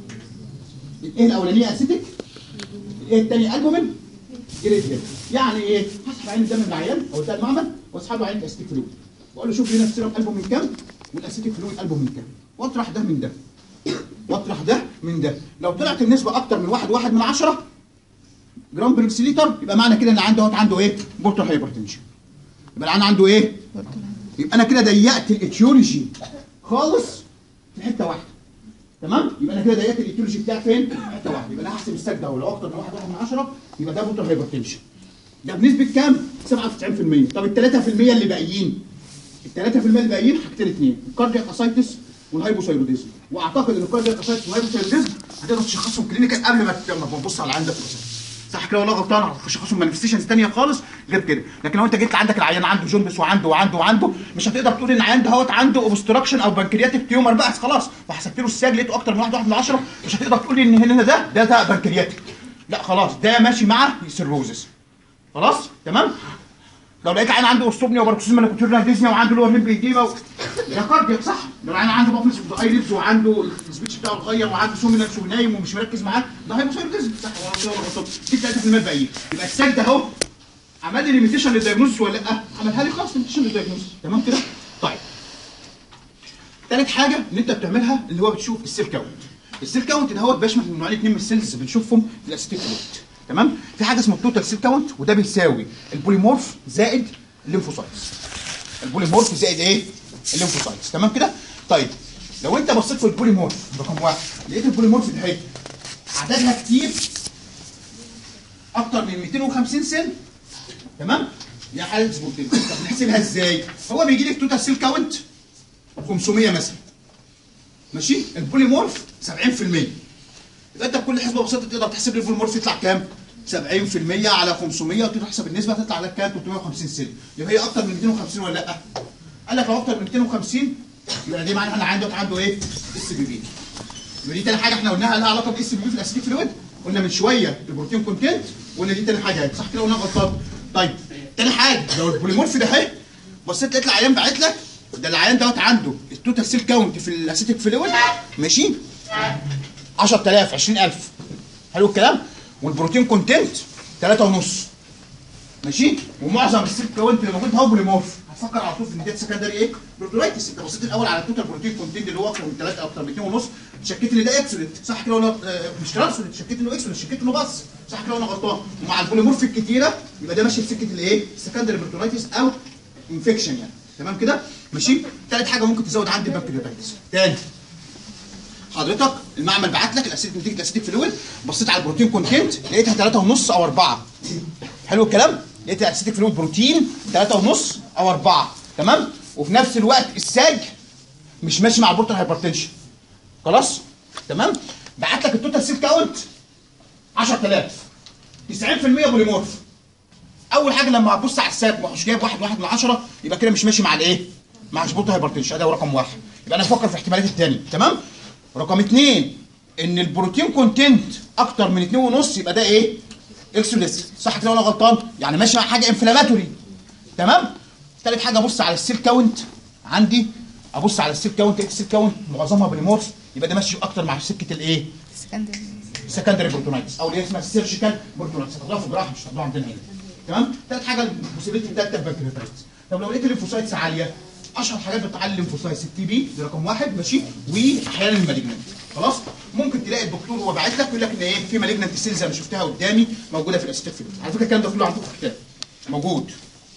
الايه الاولانيه اسيتيك الايه الثانيه البومين جريد يعني ايه هسحب عين الدم من العيان او بتاع المعمل واسحب له عين الاسيتيك فلويد واقول له شوف هنا السيرم البومين كام والاسيتيك فلويد البومين كام واطرح ده من ده واطرح ده من ده لو طلعت النسبه اكتر من واحد واحد من عشرة جرام بير ديسيليتر يبقى معنى كده ان العيان دوت عنده ايه بورتال هايبرتنشن يبقى العيان عنده ايه يبقى انا كده ضيقت الاتيولوجي خالص في حته واحده تمام يبقى انا كده ضيقت الايتيولوجي بتاعي فين في حته واحده يبقى انا هحسب السك ده ولو اكتر من واحد واحد من عشرة يبقى ده بورتال هايبرتنشن ده بنسبه كام 97% طب ال 3% اللي باقيين ال 3% اللي باقيين حاجتين اثنين الكاردياك اسايتس والهايبوثايروديزم واعتقد ان الكاردياك اسايتس والهايبوثايروديزم هتقدر تشخصهم كلينيكال قبل ما ت- ما تبص على عندك صح كده ولا غلطان هتشخصهم مانيفستيشنز ثانيه خالص غير كده لكن لو انت جيت عندك العيان عنده جوندس وعنده وعنده وعنده مش هتقدر تقول ان العيان ده هوت عنده اوبستراكشن او بنكرياتيك تيومر بقى خلاص وحسبت له الساج لقيته اكتر من واحد واحد من عشرة مش هتقدر تقول لي ان هنا ده ده ده بنكرياتيك لا خلاص ده ماشي مع سيروزس خلاص تمام لو لقيت عين عنده استوبنيا وباركسيزما لكوتيرنا ديزنيا وعنده لور ليمب ايديما و... ده كاردياك صح لو العين عنده بطنس اي ليبس وعنده السبيتش بتاعه اتغير وعنده سوميلانس ونايم ومش مركز معاه ده هايبوثايروديزم صح ولا كده ولا غلطان دي 3% باقيين يبقى الساج ده اهو عمل لي ليميتيشن للدايجنوستس ولا لا؟ عملها لي خلاص ليميتيشن للدايجنوستس تمام كده؟ طيب تالت حاجه ان انت بتعملها اللي هو بتشوف السيل كاونت السيل كاونت ده هو بيشمل من نوعين اتنين من السيلز بنشوفهم في الاسيتيك فلويد تمام في حاجه اسمها التوتال سيل كاونت وده بيساوي البوليمورف زائد الليمفوسايتس البوليمورف زائد ايه الليمفوسايتس تمام كده طيب لو انت بصيت في البوليمورف رقم واحد لقيت البوليمورف ده اهي عددها كتير اكتر من 250 سيل تمام يا حاله سبوتين طب نحسبها ازاي هو بيجي لك توتال سيل كاونت 500 مثلا ماشي البوليمورف 70% يبقى انت بكل حسبه بسيطه تقدر تحسب لي البوليمورف يطلع كام 70% على 500 وتقدر تحسب النسبه تطلع لك كام 350 سيل يبقى هي اكتر من 250 ولا لا قال لك لو اكتر من 250 يبقى دي معناها ان عنده عنده ايه اس بي بي يبقى دي تاني حاجه احنا قلناها لها علاقه باس بي بي في الاسيتيك فلويد قلنا من شويه البروتين كونتنت وقلنا دي تاني حاجه صح كده قلنا غلطان طيب تاني حاجه لو البوليمورف ده اهي بصيت لقيت العيان باعت لك ده العيان دوت عنده التوتال سيل كاونت في الاسيتيك فلويد ماشي 10000 20000 حلو الكلام والبروتين كونتنت 3 ونص ماشي ومعظم السيل كاونت اللي موجود هو بوليمورف هتفكر على طول في ان ديت سكندري ايه بروتولايتس انت بصيت الاول على التوتال بروتين كونتنت اللي هو اكتر من 3 اكتر من 2 ونص شكيت ان ده اكسلنت صح كده ولا آه، مش ترانسلنت شكيت انه اكسلنت شكيت انه بس صح كده ولا غلطان ومع البوليمورف الكتيره يبقى ده ماشي في سكه الايه السكندري بروتولايتس او انفكشن يعني تمام كده ماشي ثالث حاجه ممكن تزود عندي بكتيريوتايتس تاني حضرتك المعمل بعت لك الاسيد نتيجه الاسيتيك فلويد بصيت على البروتين كونتنت لقيتها 3 ونص او 4 حلو الكلام لقيت الاسيتيك فلويد بروتين 3 ونص او 4 تمام وفي نفس الوقت الساج مش ماشي مع البورتال هايبرتنشن خلاص تمام بعت لك التوتال سيل كاونت 10000 90% بوليمورف اول حاجه لما هتبص على الساج مش جايب واحد واحد من 10 يبقى كده مش ماشي مع الايه مع البورتال هايبرتنشن ده رقم واحد يبقى انا بفكر في احتمالات الثاني تمام رقم اثنين ان البروتين كونتنت اكتر من 2.5 يبقى ده ايه اكسوليس صح كده ولا غلطان يعني ماشي مع حاجه انفلاماتوري تمام ثالث حاجه ابص على السيل كاونت عندي ابص على السيل كاونت السيل كاونت معظمها بوليمورف يبقى ده ماشي اكتر مع سكه الايه سكندري سكندري بروتونايتس او اللي هي اسمها سيرجيكال بروتونايتس هتاخدوها في جراحه مش هتاخدوها عندنا هنا تمام ثالث حاجه البوسيبيلتي بتاعت البنكرياتايتس طب لو لقيت الليمفوسايتس عاليه اشهر حاجات بتعلي الليمفوسايتس التي بي دي رقم واحد ماشي واحيانا المالجنت خلاص ممكن تلاقي الدكتور هو باعت لك يقول لك ان ايه في مالجنت سيلز انا شفتها قدامي موجوده في الاسيتيك فلويد على فكره الكلام ده كله عندكم في الكتاب موجود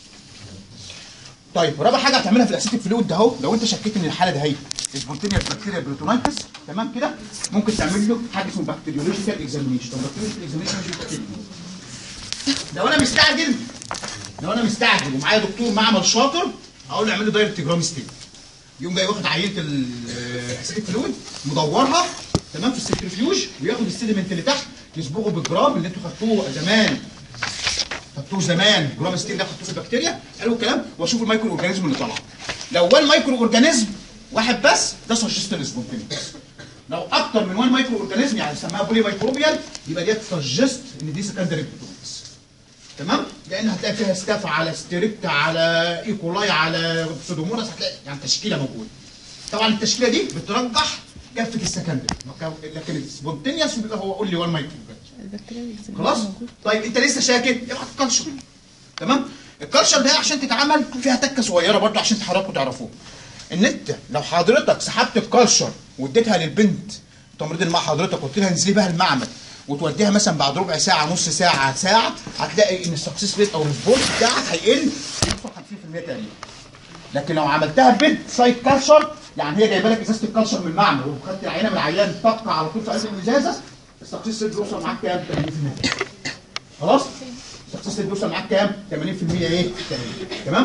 طيب رابع حاجه هتعملها في الاسيتيك فلويد ده اهو لو انت شكيت ان الحاله ده هي سبونتينيوس بكتيريا بروتونايتس تمام كده ممكن تعمل له حاجه اسمه بكتيريولوجيكال اكزامينيشن طب بكتيريولوجيكال اكزامينيشن مش بكتيريا لو انا مستعجل لو انا مستعجل ومعايا دكتور معمل شاطر هقول له اعمل له دايركت جرام ستيل يقوم جاي واخد عينه الاسيتيك فلويد مدورها تمام في السنترفيوج وياخد السيدمنت اللي تحت يصبغه بالجرام اللي انتوا خدتوه زمان خدتوه زمان جرام ستيل ده خدتوه في البكتيريا حلو الكلام واشوف المايكرو اورجانيزم اللي طالع لو وان مايكرو اورجانيزم واحد بس ده سجستل سبونتينيوس لو اكتر من وان مايكرو اورجانيزم يعني سماها بولي مايكروبيال يبقى ديت سجست ان دي سكندري بروتونيوس تمام لان هتلاقي فيها ستاف على ستريبت على ايكولاي على سودوموناس هتلاقي يعني تشكيله موجوده طبعا التشكيله دي بترجح كافه السكندري لكن السبونتينيوس بيبقى هو قول لي 1 مايكرو البكتيريا والإكزيما خلاص موجود. طيب انت لسه شاكك ابعت الكالشر تمام الكالشر ده عشان تتعمل فيها تكه صغيره برضو عشان تحركوا تعرفوه ان انت لو حضرتك سحبت الكالشر واديتها للبنت التمريض اللي مع حضرتك قلت لها انزلي بها المعمل وتوديها مثلا بعد ربع ساعه نص ساعه ساعه هتلاقي ان السكسس ريت او الريسبونس بتاعك هيقل يوصل 50% تقريبا لكن لو عملتها بيد سايت كالشر يعني هي جايبه لك ازازه الكالشر من المعمل وخدت العينه من العيان طق على طول في قلب الازازه السكسس ريت بيوصل معاك كام 80% خلاص السكسس ريت بيوصل معاك كام 80% ايه تمام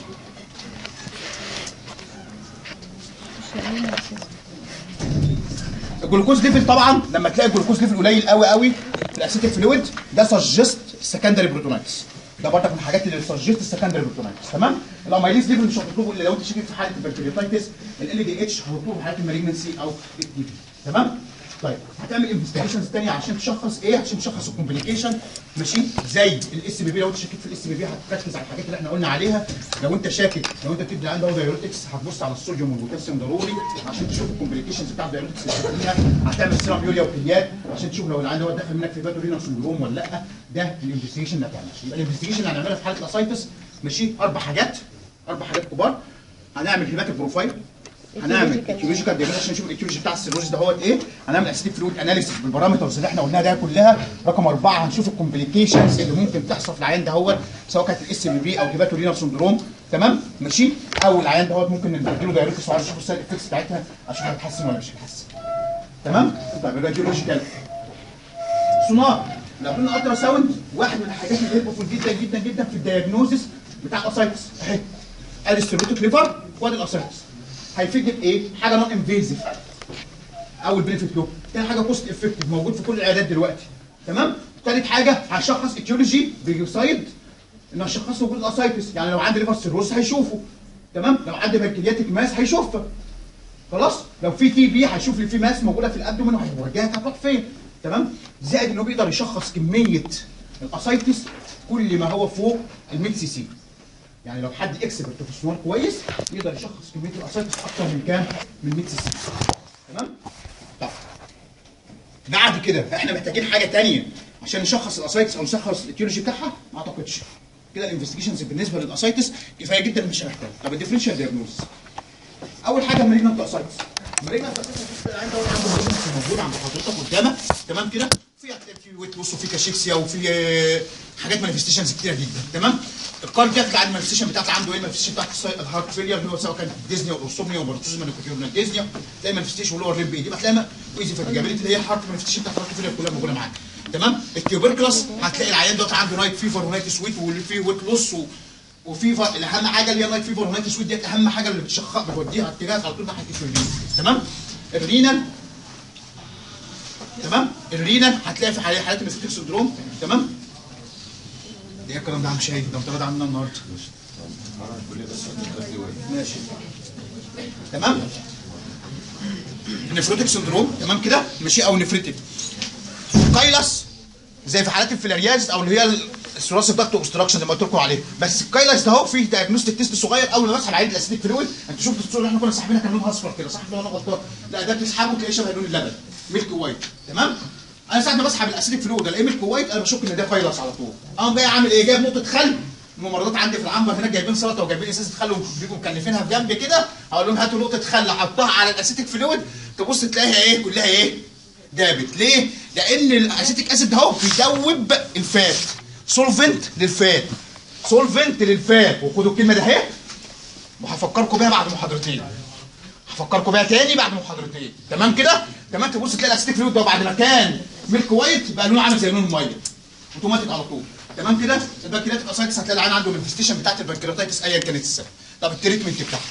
مش لاقيين أساسا. الجلوكوز ليفل طبعا لما تلاقي الجلوكوز ليفل قليل قوي قوي في الاسيتيك فلويد ده سجست السكندري بروتونايتس ده برضك من الحاجات اللي سجست السكندري بروتونايتس تمام الاميليز ليفل مش هتطلبه الا لو انت شاكك في حاله البنكرياتايتس ال دي اتش هتطلبه في حاله المالجنسي او التي بي تمام طيب هتعمل انفستيجيشنز ثانيه عشان تشخص ايه عشان تشخص الكومبليكيشن ماشي زي الاس بي بي لو انت شاكك في الاس بي بي هتركز على الحاجات اللي احنا قلنا عليها لو انت شاكك لو انت بتدي عنده دايوريتكس هتبص على الصوديوم والبوتاسيوم ضروري عشان تشوف الكومبليكيشنز بتاع الدايوريتكس اللي شايفينها هتعمل سيرم يوريا وكليات عشان تشوف لو العيان دوت داخل منك في باتورينا سندروم ولا لا ده الانفستيجيشن اللي هتعملها يبقى الانفستيجيشن اللي هنعملها في حاله الاسايتس ماشي اربع حاجات اربع حاجات كبار هنعمل هيباتيك بروفايل هنعمل Etiological. ايتيولوجيكال دياجنوز عشان نشوف الايتيولوجي بتاع السيروز دهوت ايه هنعمل اسيديك فلويد اناليسيس بالبارامترز اللي احنا قلناها ده كلها رقم اربعه هنشوف الكومبليكيشنز اللي ممكن تحصل في العيان دهوت سواء كانت الاس بي بي او هيباتورينال سندروم تمام ماشي او العيان دهوت ممكن نديله دايركتس وعايز اشوف السايد افكتس بتاعتها اشوف هتتحسن ولا مش هتتحسن تمام طيب الراديولوجيكال سونار لو قلنا الترا ساوند واحد من الحاجات اللي هيلبفول جدا جدا جدا في الدياجنوزس بتاع الاسايتس اهي ادي السيروتيك ليفر وادي الاسايتس هيفيدني بايه؟ حاجه نون انفيزيف اول بنفيت له تاني حاجه كوست افكتيف موجود في كل العيادات دلوقتي تمام تالت حاجه هشخص اتيولوجي بيوسايد انه هشخص وجود الاسايتس يعني لو عندي ليفر سيروس هيشوفه تمام لو عندي بنكرياتيك ماس هيشوفها خلاص لو في تي بي هيشوف لي في ماس موجوده في الابدومين وهيورجيها هتروح فين تمام زائد انه بيقدر يشخص كميه الاسايتس كل ما هو فوق ال 100 سي سي يعني لو حد اكسبرت في السونار كويس يقدر يشخص كميه الاسايتس اكتر من كام من 100 سي سي تمام طب بعد كده احنا محتاجين حاجه تانية عشان نشخص الاسايتس او نشخص الاتيولوجي بتاعها ما اعتقدش كده الانفستيجيشنز بالنسبه للاسايتس كفايه جدا مش هنحتاج طب الديفرنشال دياجنوز اول حاجه مالجنت اسايتس مالجنت اسايتس عنده عنده موجود عند حضرتك قدامك تمام كده في في ويت لوس وفي كاشيكسيا وفي آه، حاجات مانيفستيشنز كتيره جدا تمام الكاردياك قاعد المانيفستيشن بتاعت عنده ايه المانيفستيشن بتاعت الساي- الهارت فيلير اللي هو سواء كان ديزني او اورسوميا او بارتوزما او ديزني تلاقي مانيفستيشن واللي هو الريب دي هتلاقي وايزي فاتيجابيلتي اللي هي الهارت مانيفستيشن بتاعت الهارت فيلير كلها موجوده معاك تمام التيوبركلس هتلاقي العيان دوت عنده نايت فيفر ونايت سويت واللي فيه ويت لوس و... وفيفر الاهم حاجه اللي هي نايت فيفر ونايت سويت ديت اهم حاجه اللي بتشخص بتوديها اتجاه على طول ناحيه الفيلير تمام الرينال تمام الرينال هتلاقي في حالات حالات النفسيتك سندروم تمام ايه الكلام ده يا عم شاهد ده انت راضي عننا النهارده ماشي تمام نفروتك سندروم تمام كده ماشي او نفرتك كايلس زي في حالات الفيلارياز او اللي هي الثلاثي الضغط اوبستراكشن زي ما قلت لكم عليه بس الكايلس ده اهو فيه دايجنوستيك تيست صغير اول ما بسحب عينه الاسيديك فلويد انت شفت الصوره اللي احنا كنا ساحبينها كان لونها اصفر كده صح ولا انا غلطان لا ده بتسحبه تلاقيه شبه لون اللبن ميلك وايت تمام انا ساعه ما بسحب الاسيديك فلويد الاقيه ميلك وايت انا بشك ان ده كايلس على طول اقوم جاي عامل ايه جايب نقطه خل الممرضات عندي في العنبر هناك جايبين سلطه وجايبين ازازه خل وبيجوا مكلفينها في جنب كده هقول لهم هاتوا نقطه خل حطها على الاسيتيك فلويد تبص تلاقيها ايه كلها ايه دابت ليه؟ لان الاسيتيك اسيد ده هو بيدوب الفات سولفنت للفات سولفنت للفات وخدوا الكلمه ده اهي وهفكركم بيها بعد محاضرتين هفكركم بيها تاني بعد محاضرتين تمام كده تمام تبص تلاقي الاسيتيك فلويد ده بعد ما كان ميلك وايت بقى لونه عامل زي لون الميه اوتوماتيك على طول تمام كده البنكرياتيك اسايتس هتلاقي العين عنده مانيفستيشن بتاعت البنكرياتيتس ايا كانت السبب طب التريتمنت بتاعها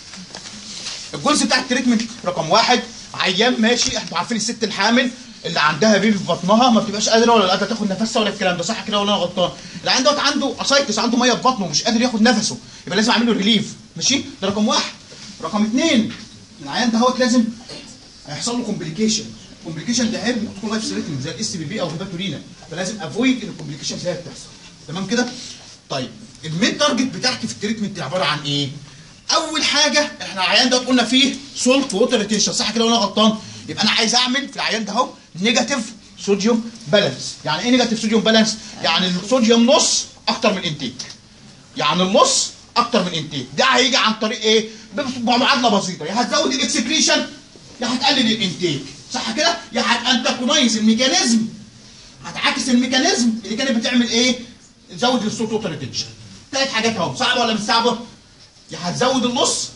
الجزء بتاع التريتمنت رقم واحد عيان ماشي احنا عارفين الست الحامل اللي عندها بيبي في بطنها ما بتبقاش قادره ولا قادره تاخد نفسها ولا الكلام ده صح كده ولا انا غلطان العيان دوت عنده اسايتس عنده ميه في بطنه ومش قادر ياخد نفسه يبقى لازم اعمل له ريليف ماشي ده رقم واحد رقم اثنين العيان دهوت لازم هيحصل له كومبليكيشن كومبليكيشن ده ممكن تكون لايف ثريتنج زي الاس بي بي او هيباتورينا فلازم افويد ان الكومبليكيشنز هي بتحصل تمام كده طيب المين تارجت بتاعتي في التريتمنت عباره عن ايه اول حاجه احنا العيان ده قلنا فيه سولت ووتر ريتنشن صح كده ولا أنا غلطان يبقى انا عايز اعمل في العيان ده اهو نيجاتيف صوديوم بالانس يعني ايه نيجاتيف صوديوم بالانس يعني الصوديوم نص اكتر من انتيك يعني النص اكتر من انتيك ده هيجي عن طريق ايه بمعادله بسيطه يا هتزود الاكسكريشن يا هتقلل الانتيك صح كده يا هتانتاكونايز الميكانيزم هتعاكس الميكانيزم اللي كانت بتعمل ايه تزود الصوت ووتر ريتنشن ثلاث حاجات اهو صعبه ولا مش صعبه يا هتزود النص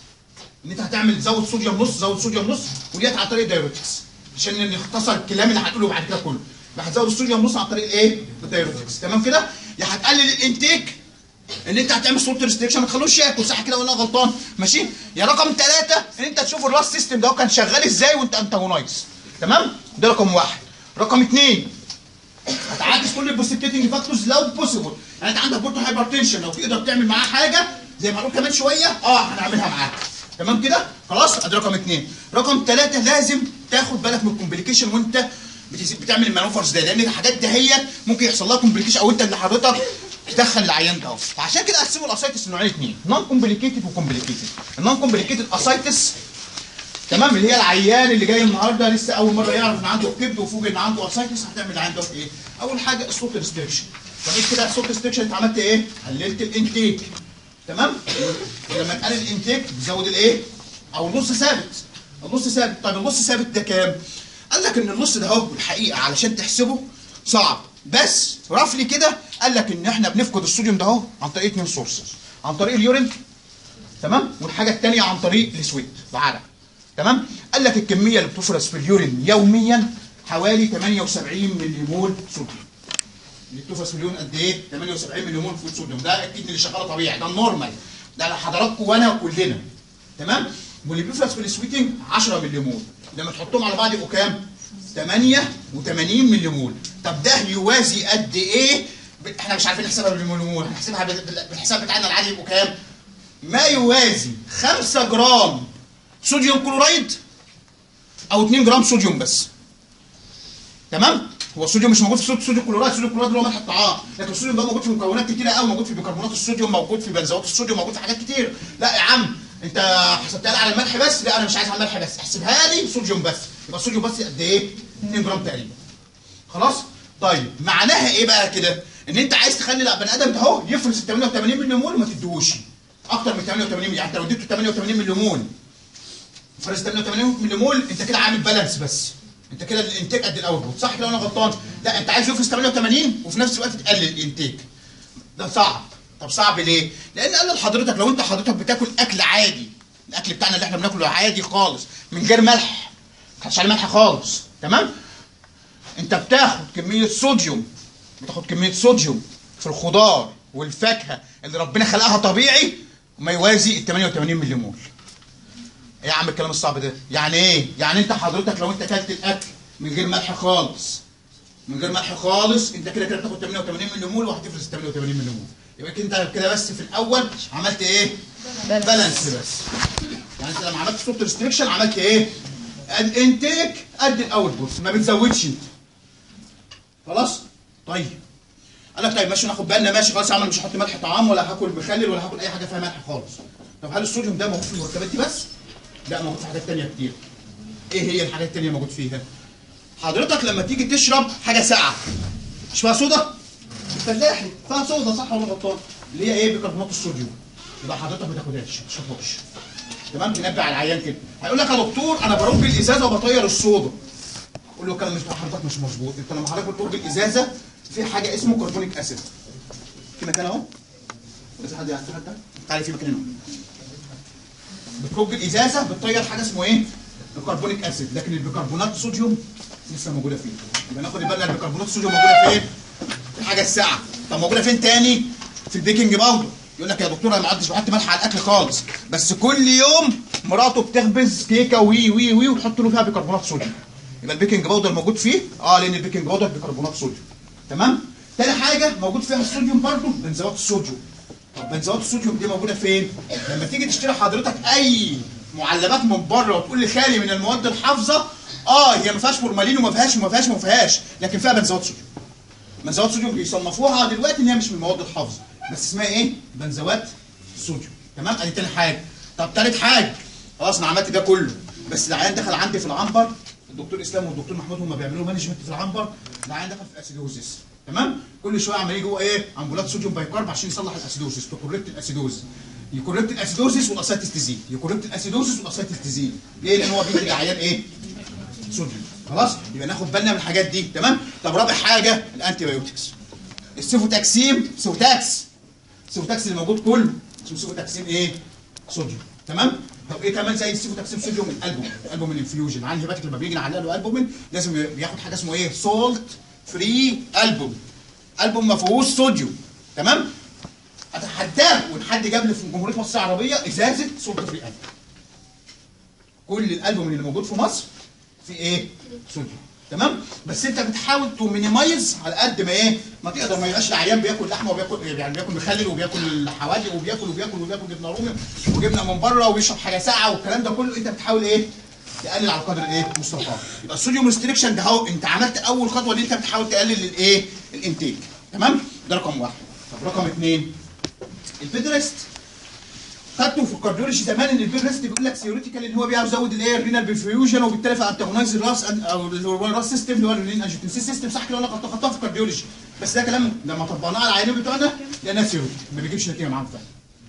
ان انت هتعمل تزود صوديوم نص زود صوديوم نص وديت عن طريق الدايوريتكس عشان نختصر الكلام اللي هنقوله بعد كده كله يبقى هتزود الصوديوم نص عن طريق الايه الدايوريتكس تمام كده يا هتقلل الانتيك ان انت هتعمل سولت ريستريكشن ما تخلوش ياكل صح كده ولا أنا غلطان ماشي يا رقم ثلاثة ان انت تشوف الراس سيستم ده كان شغال ازاي وانت انتاجونايز تمام ده رقم واحد رقم اثنين هتعاكس كل البوستيتنج فاكتورز لو بوسيبل يعني انت عندك بورتو هايبرتنشن لو تقدر تعمل معاه حاجه زي ما هنقول كمان شويه اه هنعملها معاك تمام كده خلاص ادي رقم اثنين رقم ثلاثه لازم تاخد بالك من الكومبليكيشن وانت بتس- بتعمل المانوفرز ده لان الحاجات دهيت ممكن يحصل لها كومبليكيشن او انت اللي حضرتك تدخل العيان ده اهو فعشان كده قسموا الاسايتس لنوعين اثنين نون كومبليكيتد وكومبليكيتد النون كومبليكيتد اسايتس تمام اللي هي العيان اللي جاي النهارده لسه اول مره يعرف ان عنده كبد وفوجئ ان عنده اسايتس هتعمل العيان ده ايه؟ اول حاجه الصوت ريستريكشن طب كده الصوت ريستريكشن انت عملت ايه؟ قللت الانتيك تمام؟ ولما تقلل الانتيك بتزود الايه؟ او النص ثابت النص ثابت طيب النص ثابت ده كام قال لك ان النص ده اهو الحقيقه علشان تحسبه صعب بس رفلي كده قال لك ان احنا بنفقد الصوديوم ده اهو عن طريق اتنين سورسز عن طريق اليورين تمام والحاجه الثانيه عن طريق السويت العرق تمام قال لك الكميه اللي بتفرز في اليورين يوميا حوالي 78 ملي مول صوديوم اللي بتفرز في اليورين قد ايه 78 ملي مول في صوديوم ده اكيد اللي شغاله طبيعي ده النورمال ده لحضراتكم وانا كلنا تمام واللي بيفرز في السويتنج 10 ملي مول لما تحطهم على بعض يبقوا كام 88 ملي مول طب ده يوازي قد ايه ب- احنا مش عارفين نحسبها بالملي مول هنحسبها بال- بال- بالحساب بتاعنا العادي يبقوا كام ما يوازي 5 جرام صوديوم كلورايد او 2 جرام صوديوم بس تمام هو الصوديوم مش موجود في صوديوم صوديوم كلورايد صوديوم كلورايد اللي هو ملح الطعام لكن الصوديوم ده موجود في مكونات كتيره قوي موجود في بيكربونات الصوديوم موجود في بنزوات الصوديوم موجود في حاجات كتير لا يا عم انت حسبتها لي على الملح بس لا انا مش عايز على الملح بس احسبها لي صوديوم بس يبقى الصوديوم بس قد ايه 2 جرام تقريبا خلاص طيب معناها ايه بقى كده ان انت عايز تخلي البني ادم ده اهو يفرز ال 88 ملي مول وما تديهوش اكتر من 88 ملي يعني انت لو اديته 88 ملي مول فرز 88 ملي مول انت كده عامل بالانس بس انت كده الانتاج قد الاوتبوت صح كده انا غلطان لا انت عايز يفرز 88 وفي نفس الوقت تقلل الانتاج ده صعب طب صعب ليه لان قال لحضرتك لو انت حضرتك بتاكل اكل عادي الاكل بتاعنا اللي احنا بناكله عادي خالص من غير ملح ما تحطش عليه ملح خالص تمام انت بتاخد كميه صوديوم بتاخد كميه صوديوم في الخضار والفاكهه اللي ربنا خلقها طبيعي ما يوازي ال 88 ملي مول ايه يا عم الكلام الصعب ده يعني ايه يعني انت حضرتك لو انت اكلت الاكل من غير ملح خالص من غير ملح خالص انت كده كده بتاخد 88 ملي مول وهتفرز 88 ملي مول يبقى كده انت كده بس في الاول عملت ايه بالانس. بالانس بس يعني انت لما عملت صوت ريستريكشن عملت ايه الانتاج قد الاوتبوت ما بتزودش انت خلاص طيب قال لك طيب ماشي ناخد بالنا ماشي خلاص يا عم أنا مش هحط ملح طعام ولا هاكل مخلل ولا هاكل اي حاجه فيها ملح خالص طب هل الصوديوم ده موجود في المركبات دي بس لا موجود في حاجات تانية كتير ايه هي الحاجات التانية موجود فيها حضرتك لما تيجي تشرب حاجه ساقعه مش فيها صودا الفلاحي فيها صودا صح ولا غلطان اللي هي ايه بيكربونات الصوديوم يبقى حضرتك ما تاخدهاش ما تشربهاش تمام تنبه على العيان كده هيقول لك يا دكتور انا برج الازازه وبطير الصودا قول له الكلام مش بتاع حضرتك مش مظبوط انت لما حضرتك بترج الازازه في حاجه اسمه كربونيك اسيد في مكان اهو بس حد يعرف حد تعالى في مكان هنا بترج الازازه بتطير حاجه اسمه ايه الكربونيك اسيد لكن البيكربونات الصوديوم لسه موجوده فين يبقى ناخد بالنا البيكربونات الصوديوم موجوده فين في الحاجه الساقعه طب موجوده فين تاني في البيكنج باودر يقول لك يا دكتور انا ما عدتش بحط ملح على الاكل خالص بس كل يوم مراته بتخبز كيكه وي وي وي وتحط له فيها بيكربونات صوديوم يبقى البيكنج باودر موجود فيه اه لان البيكنج باودر بيكربونات صوديوم تمام تاني حاجه موجود فيها الصوديوم برضو بنزوات الصوديوم طب بنزوات الصوديوم دي موجوده فين لما تيجي تشتري حضرتك اي معلبات من بره وتقول لي خالي من المواد الحافظه اه هي ما فيهاش فورمالين وما فيهاش وما فيهاش وما فيهاش لكن فيها بنزوات صوديوم بنزوات صوديوم بيصنفوها دلوقتي ان هي مش من المواد الحافظه بس اسمها ايه بنزوات الصوديوم تمام ادي تاني حاجه طب تالت حاجه خلاص انا عملت ده كله بس العيان دخل عندي في العنبر الدكتور اسلام والدكتور محمود هم بيعملوا مانجمنت في العنبر العيان دخل في اسيدوزيس تمام كل شويه عمال يجي جوه ايه امبولات صوديوم بايكارب عشان يصلح الاسيدوزيس تكوركت الاسيدوز يكوركت الاسيدوزيس والاسيتس تزيد يكوركت الاسيدوزيس والاسيتس تزيد ليه لان هو بيدي العيان ايه صوديوم خلاص يبقى ناخد بالنا من الحاجات دي تمام طب رابع حاجه الانتي بايوتكس السيفوتاكسيم سيفوتاكس السيفوتاكس اللي موجود كله اسمه سيفوتاكسيم ايه صوديوم تمام طب ايه كمان زي السيفوتاكسيم صوديوم الالبومين الالبومين انفيوجن عن هيباتيك لما بيجي نعلق له البومين لازم بياخد حاجه اسمه ايه سولت فري البوم البوم ما فيهوش صوديوم تمام اتحداك وان حد جاب لي في جمهوريه مصر العربيه ازازه سولت فري البوم كل الالبوم اللي موجود في مصر في ايه صوديوم تمام بس انت بتحاول تو مينيمايز على قد ما ايه ما تقدر ما يبقاش العيان بياكل لحمه وبياكل يعني بياكل مخلل وبياكل حوادق وبياكل وبياكل وبياكل جبنه رومي وجبنه من بره وبيشرب حاجه ساقعه والكلام ده كله انت بتحاول ايه تقلل على قدر الايه المستطاع يبقى الصوديوم ريستريكشن ده اهو انت عملت اول خطوه دي انت بتحاول تقلل الايه الانتاج تمام ده رقم واحد طب رقم اثنين البيدرست خدته في الكارديولوجي زمان ان البيدرست بيقول لك ثيوريتيكال ان هو بيزود الايه الرينال برفيوجن وبالتالي فانتاجونايز الراس او اللي هو الراس سيستم اللي هو الرين انجيوتنسي سيستم صح كده ولا غلطان خدتها في الكارديولوجي بس ده كلام لما طبقناه على العيانين بتوعنا لقيناه ثيوري ما بيجيبش نتيجه معاهم فعلا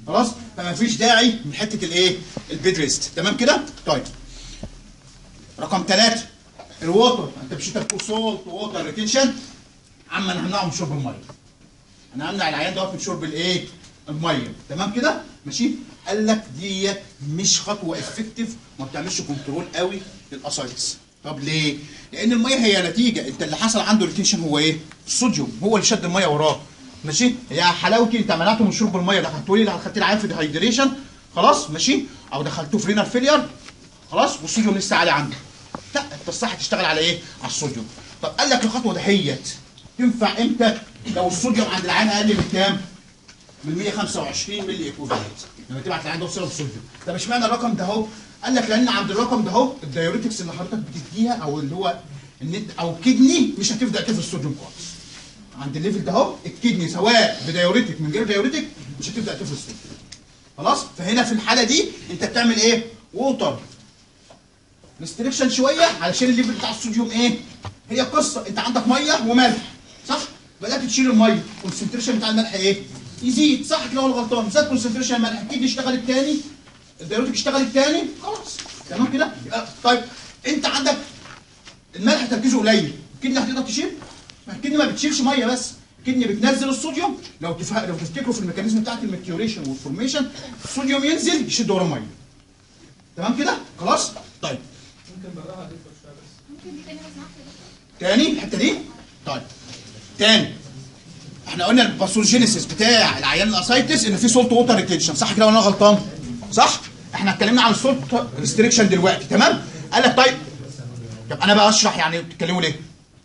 خلاص فما فيش داعي من حته الايه البيد ريست تمام كده طيب رقم ثلاثة الووتر انت مش انت بتقول سولت ووتر ريتنشن عم انا همنعه من شرب الميه انا همنع العيان دوت من شرب الايه الميه تمام كده ماشي قال لك ديت مش خطوه افكتيف وما بتعملش كنترول قوي للاسايتس طب ليه لان الميه هي نتيجه انت اللي حصل عنده ريتنشن هو ايه الصوديوم هو اللي شد الميه وراه ماشي يا حلاوتي انت منعته من شرب الميه دخلته لي دخلت العيان في ديهايدريشن خلاص ماشي او دخلته في رينال فيلير خلاص والصوديوم لسه عالي عنده لا انت الصح تشتغل على ايه على الصوديوم طب قال لك الخطوه دهيت تنفع امتى لو الصوديوم عند العيان اقل من كام من 125 ملي ايكوفالنت لما تبعت العيان ده بسبب الصوديوم طب اشمعنى الرقم ده اهو قال لك لان عند الرقم ده اهو الدايوريتكس اللي حضرتك بتديها او اللي هو النت او كدني مش هتبدا تفرز الصوديوم خالص عند الليفل ده اهو الكدني سواء بدايوريتك من غير دايوريتك مش هتبدا تفرز الصوديوم خلاص فهنا في الحاله دي انت بتعمل ايه ووتر ريستريكشن شويه علشان الليفل بتاع الصوديوم ايه هي قصه انت عندك ميه وملح صح بدات تشيل الميه الكونسنتريشن بتاع الملح ايه يزيد صح كده ولا غلطان زاد كونسنتريشن الملح الكدني اشتغل الثاني الدايوريتك اشتغل الثاني خلاص تمام كده يبقى طيب انت عندك الملح تركيزه قليل الكدني هتقدر تشيل ما الكدني ما بتشيلش ميه بس الكدني بتنزل الصوديوم لو تفهم لو تفتكروا في الميكانيزم بتاعت الميكيوريشن والفورميشن الصوديوم ينزل يشد ورا الميه تمام كده خلاص طيب تاني الحته دي طيب تاني احنا قلنا الباثوجينيسيس بتاع العيان الاسايتس ان في سولت ووتر ريتنشن صح كده ولا انا غلطان صح احنا اتكلمنا عن السولت ريستريكشن دلوقتي تمام قال لك طيب طب انا بقى اشرح يعني بتتكلموا ليه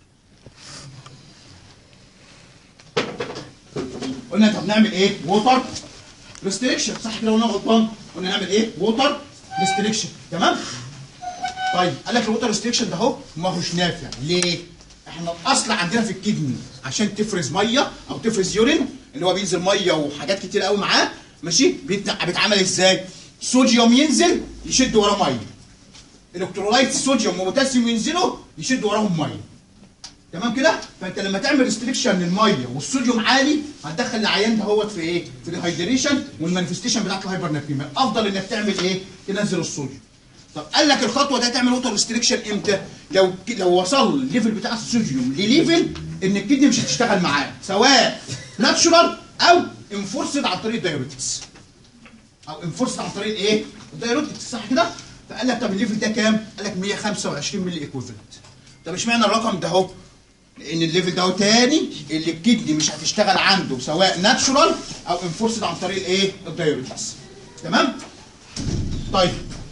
قلنا طب نعمل ايه ووتر ريستريكشن صح كده ولا انا غلطان قلنا نعمل ايه ووتر ريستريكشن تمام طيب قال لك الووتر ريستريكشن ده اهو ما هوش نافع ليه احنا الاصل عندنا في الكدني عشان تفرز ميه او تفرز يورين اللي هو بينزل ميه وحاجات كتير قوي معاه ماشي بيت- بيتعمل ازاي صوديوم ينزل يشد وراه ميه الكترولايت صوديوم وبوتاسيوم ينزلوا يشد وراهم ميه تمام كده فانت لما تعمل ريستريكشن للميه والصوديوم عالي هتدخل العيان دهوت في ايه في الهايدريشن والمانيفستيشن بتاعت الهايبر ناتريميا افضل انك تعمل ايه تنزل الصوديوم طب قال لك الخطوه دي هتعمل ووتر ريستريكشن امتى لو ك- لو وصل الليفل بتاع الصوديوم لليفل ان الكدني مش هتشتغل معاه سواء ناتشورال او انفورسد عن طريق الدايوريتكس او انفورسد عن طريق ايه الدايوريتكس صح كده فقال لك طب الليفل ده كام قال لك 125 ملي ايكوفالنت طب اشمعنى الرقم ده اهو لان الليفل ده هو تاني اللي الكدني مش هتشتغل عنده سواء ناتشورال او انفورسد عن طريق الايه الدايوريتكس تمام طيب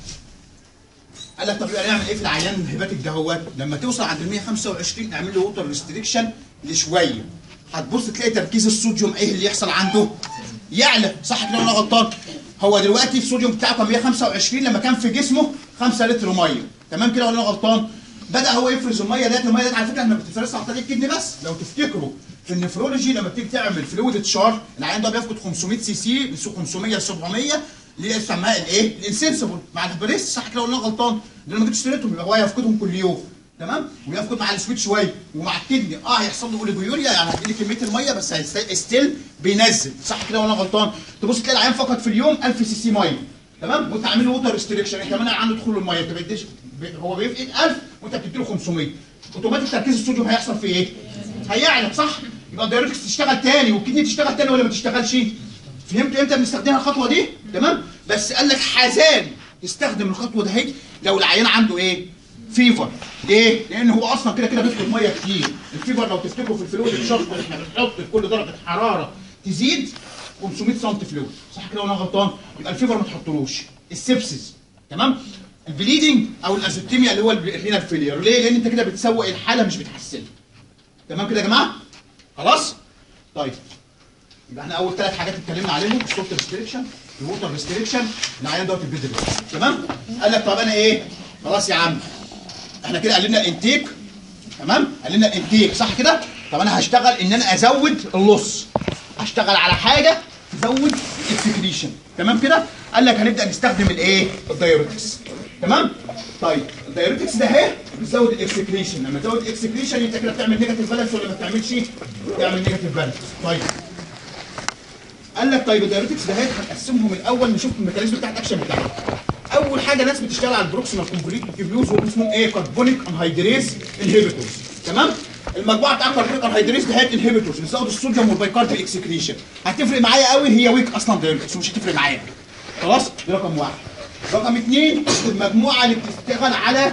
قال لك طب يبقى نعمل ايه في العيان الهيباتيك ده هو لما توصل عند ال 125 اعمل له ووتر ريستريكشن لشويه هتبص تلاقي تركيز الصوديوم ايه اللي يحصل عنده يعلى صح كده ولا أنا غلطان هو دلوقتي الصوديوم بتاعه كان 125 لما كان في جسمه 5 لتر ميه تمام كده ولا انا غلطان بدا هو يفرز الميه ديت الميه ديت على فكره احنا ما بتتفرزش عن طريق الكدني بس لو تفتكروا في النفرولوجي لما بتيجي تعمل فلويد تشار العيان ده بياخد 500 سي سي من 500 ل 700 اللي هي اسمها الايه الانسنسبل مع البريس صح كده ولا أنا غلطان ده لما جيت اشتريتهم يبقى هو يفقدهم كل يوم تمام ويفقد مع السويت شويه ومع الكدني اه هيحصل له اوليجويوريا يعني هتقل كميه الميه بس ستيل بينزل صح كده ولا أنا غلطان تبص تلاقي العيان فقد في اليوم 1000 سي سي ميه تمام وانت عامل له ووتر ريستريكشن يعني كمان عنده دخول الميه انت بتديش ب- هو بيفقد 1000 وانت بتدي له 500 اوتوماتيك تركيز الصوديوم هيحصل في ايه؟ هيعلى صح؟ يبقى الدايوريتكس تشتغل تاني والكدني تشتغل تاني ولا ما تشتغلش؟ فهمت امتى بنستخدمها الخطوه دي؟ تمام؟ بس قال لك حزان تستخدم الخطوه ده لو العيان عنده ايه؟ فيفر ليه؟ لان هو اصلا كده كده بيفقد ميه كتير الفيفر لو تفتكروا في الفلويد الشرط احنا بنحط لكل درجه حراره تزيد 500 سم فلويد صح كده وانا غلطان يبقى الفيفر ما تحطلوش السبسس تمام البليدنج او الازوتيميا اللي هو الرينال فيلير ليه لان انت كده بتسوق الحاله مش بتحسنها تمام كده يا جماعه خلاص طيب يبقى احنا اول ثلاث حاجات اتكلمنا عليهم السولت ريستريكشن الووتر ريستريكشن العيان دوت البيد ريست. تمام قال لك طب انا ايه خلاص يا عم احنا كده قلنا الانتيك تمام قلنا الانتيك صح كده طب انا هشتغل ان انا ازود اللص هشتغل على حاجه تزود الاكسكريشن تمام كده قال لك هنبدا نستخدم الايه الدايوريتكس تمام طيب الدايوريتكس ده اهي بتزود الاكسكريشن لما تزود الاكسكريشن انت كده بتعمل نيجاتيف بالانس ولا ما بتعملش تعمل نيجاتيف بالانس طيب قال لك طيب الدايريتكس ده هنقسمهم الاول نشوف الميكانيزم بتاع الاكشن بتاعهم اول حاجه ناس بتشتغل على البروكسيمال كومبليت تيبيوز وهم اسمهم ايه كاربونيك انهيدريز انهبيتورز تمام المجموعه بتاع الكاربونيك انهيدريز دهيت انهبيتورز بتزود الصوديوم والبيكارب اكسكريشن هتفرق معايا قوي هي ويك اصلا دايريتكس ومش هتفرق معايا خلاص دي رقم واحد رقم اثنين المجموعه اللي بتشتغل على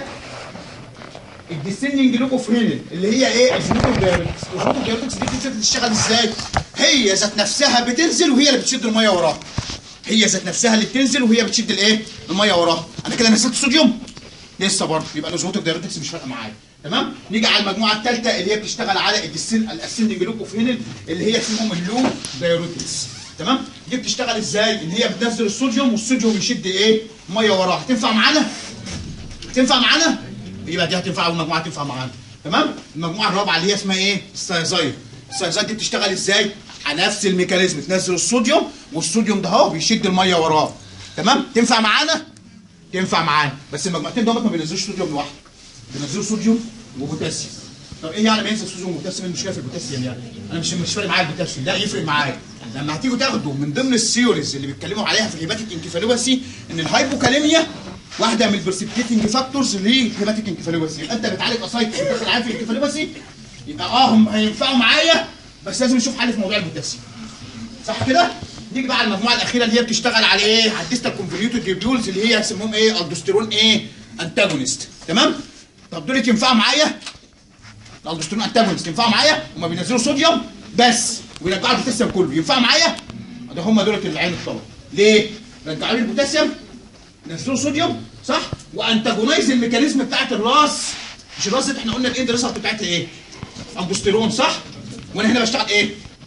الديسندنج لوب اوف هينل اللي هي ايه الجنوب دايركتس الجنوب دايركتس دي بتبتدي تشتغل ازاي هي ذات نفسها بتنزل وهي اللي بتشد الميه وراها هي ذات نفسها اللي بتنزل وهي بتشد الايه الميه وراها انا كده نزلت صوديوم لسه برضه يبقى الاوزموتيك دايركتس مش فارقه معايا تمام نيجي على المجموعه الثالثه اللي هي بتشتغل على الديسن الاسندنج لوب اوف هينل اللي هي اسمهم اللوب دايركتس تمام دي بتشتغل ازاي ان هي بتنزل الصوديوم والصوديوم يشد ايه ميه وراها تنفع معانا تنفع معانا يبقى دي هتنفع والمجموعه هتنفع معانا تمام المجموعه الرابعه اللي هي اسمها ايه السايزايد السايزايد دي بتشتغل ازاي على نفس الميكانيزم تنزل الصوديوم والصوديوم ده اهو بيشد الميه وراه تمام تنفع معانا تنفع معانا بس المجموعتين دول ما بينزلوش صوديوم لوحده بينزلوا صوديوم وبوتاسيوم طب ايه يعني ما ينزل صوديوم وبوتاسيوم المشكله في البوتاسيوم يعني انا مش مش فارق معايا البوتاسيوم لا يفرق معايا لما هتيجوا تاخدوا من ضمن السيوريز اللي بيتكلموا عليها في الهيباتيك انكفالوباسي ان الهايبوكاليميا واحده من البرسبتيتنج فاكتورز للهيباتيك انكفالوباسي يبقى انت بتعالج اسايتس وداخل معايا في الانكفالوباسي يبقى اه هم هينفعوا معايا بس لازم نشوف حل في موضوع البوتاسيوم صح كده؟ نيجي بقى على المجموعه الاخيره اللي هي بتشتغل على ايه؟ على الديستال كونفوليوتد ديبيولز اللي هي يسموهم ايه؟ الدوستيرون ايه؟ انتاجونست تمام؟ طب دول ينفعوا معايا؟ الالدوستيرون انتاجونست ينفعوا معايا؟ هم بينزلوا صوديوم بس ويرجعوا البوتاسيوم كله ينفعوا معايا؟ ده هم دول اللي العين الطلب ليه؟ رجعوا لي البوتاسيوم نزلوا صوديوم صح؟ وانتاجونايز الميكانيزم بتاعت الراس مش الراس دي احنا قلنا الاند ريسبت بتاعتها ايه؟ الدوستيرون صح؟ وانا هنا بشتغل ايه؟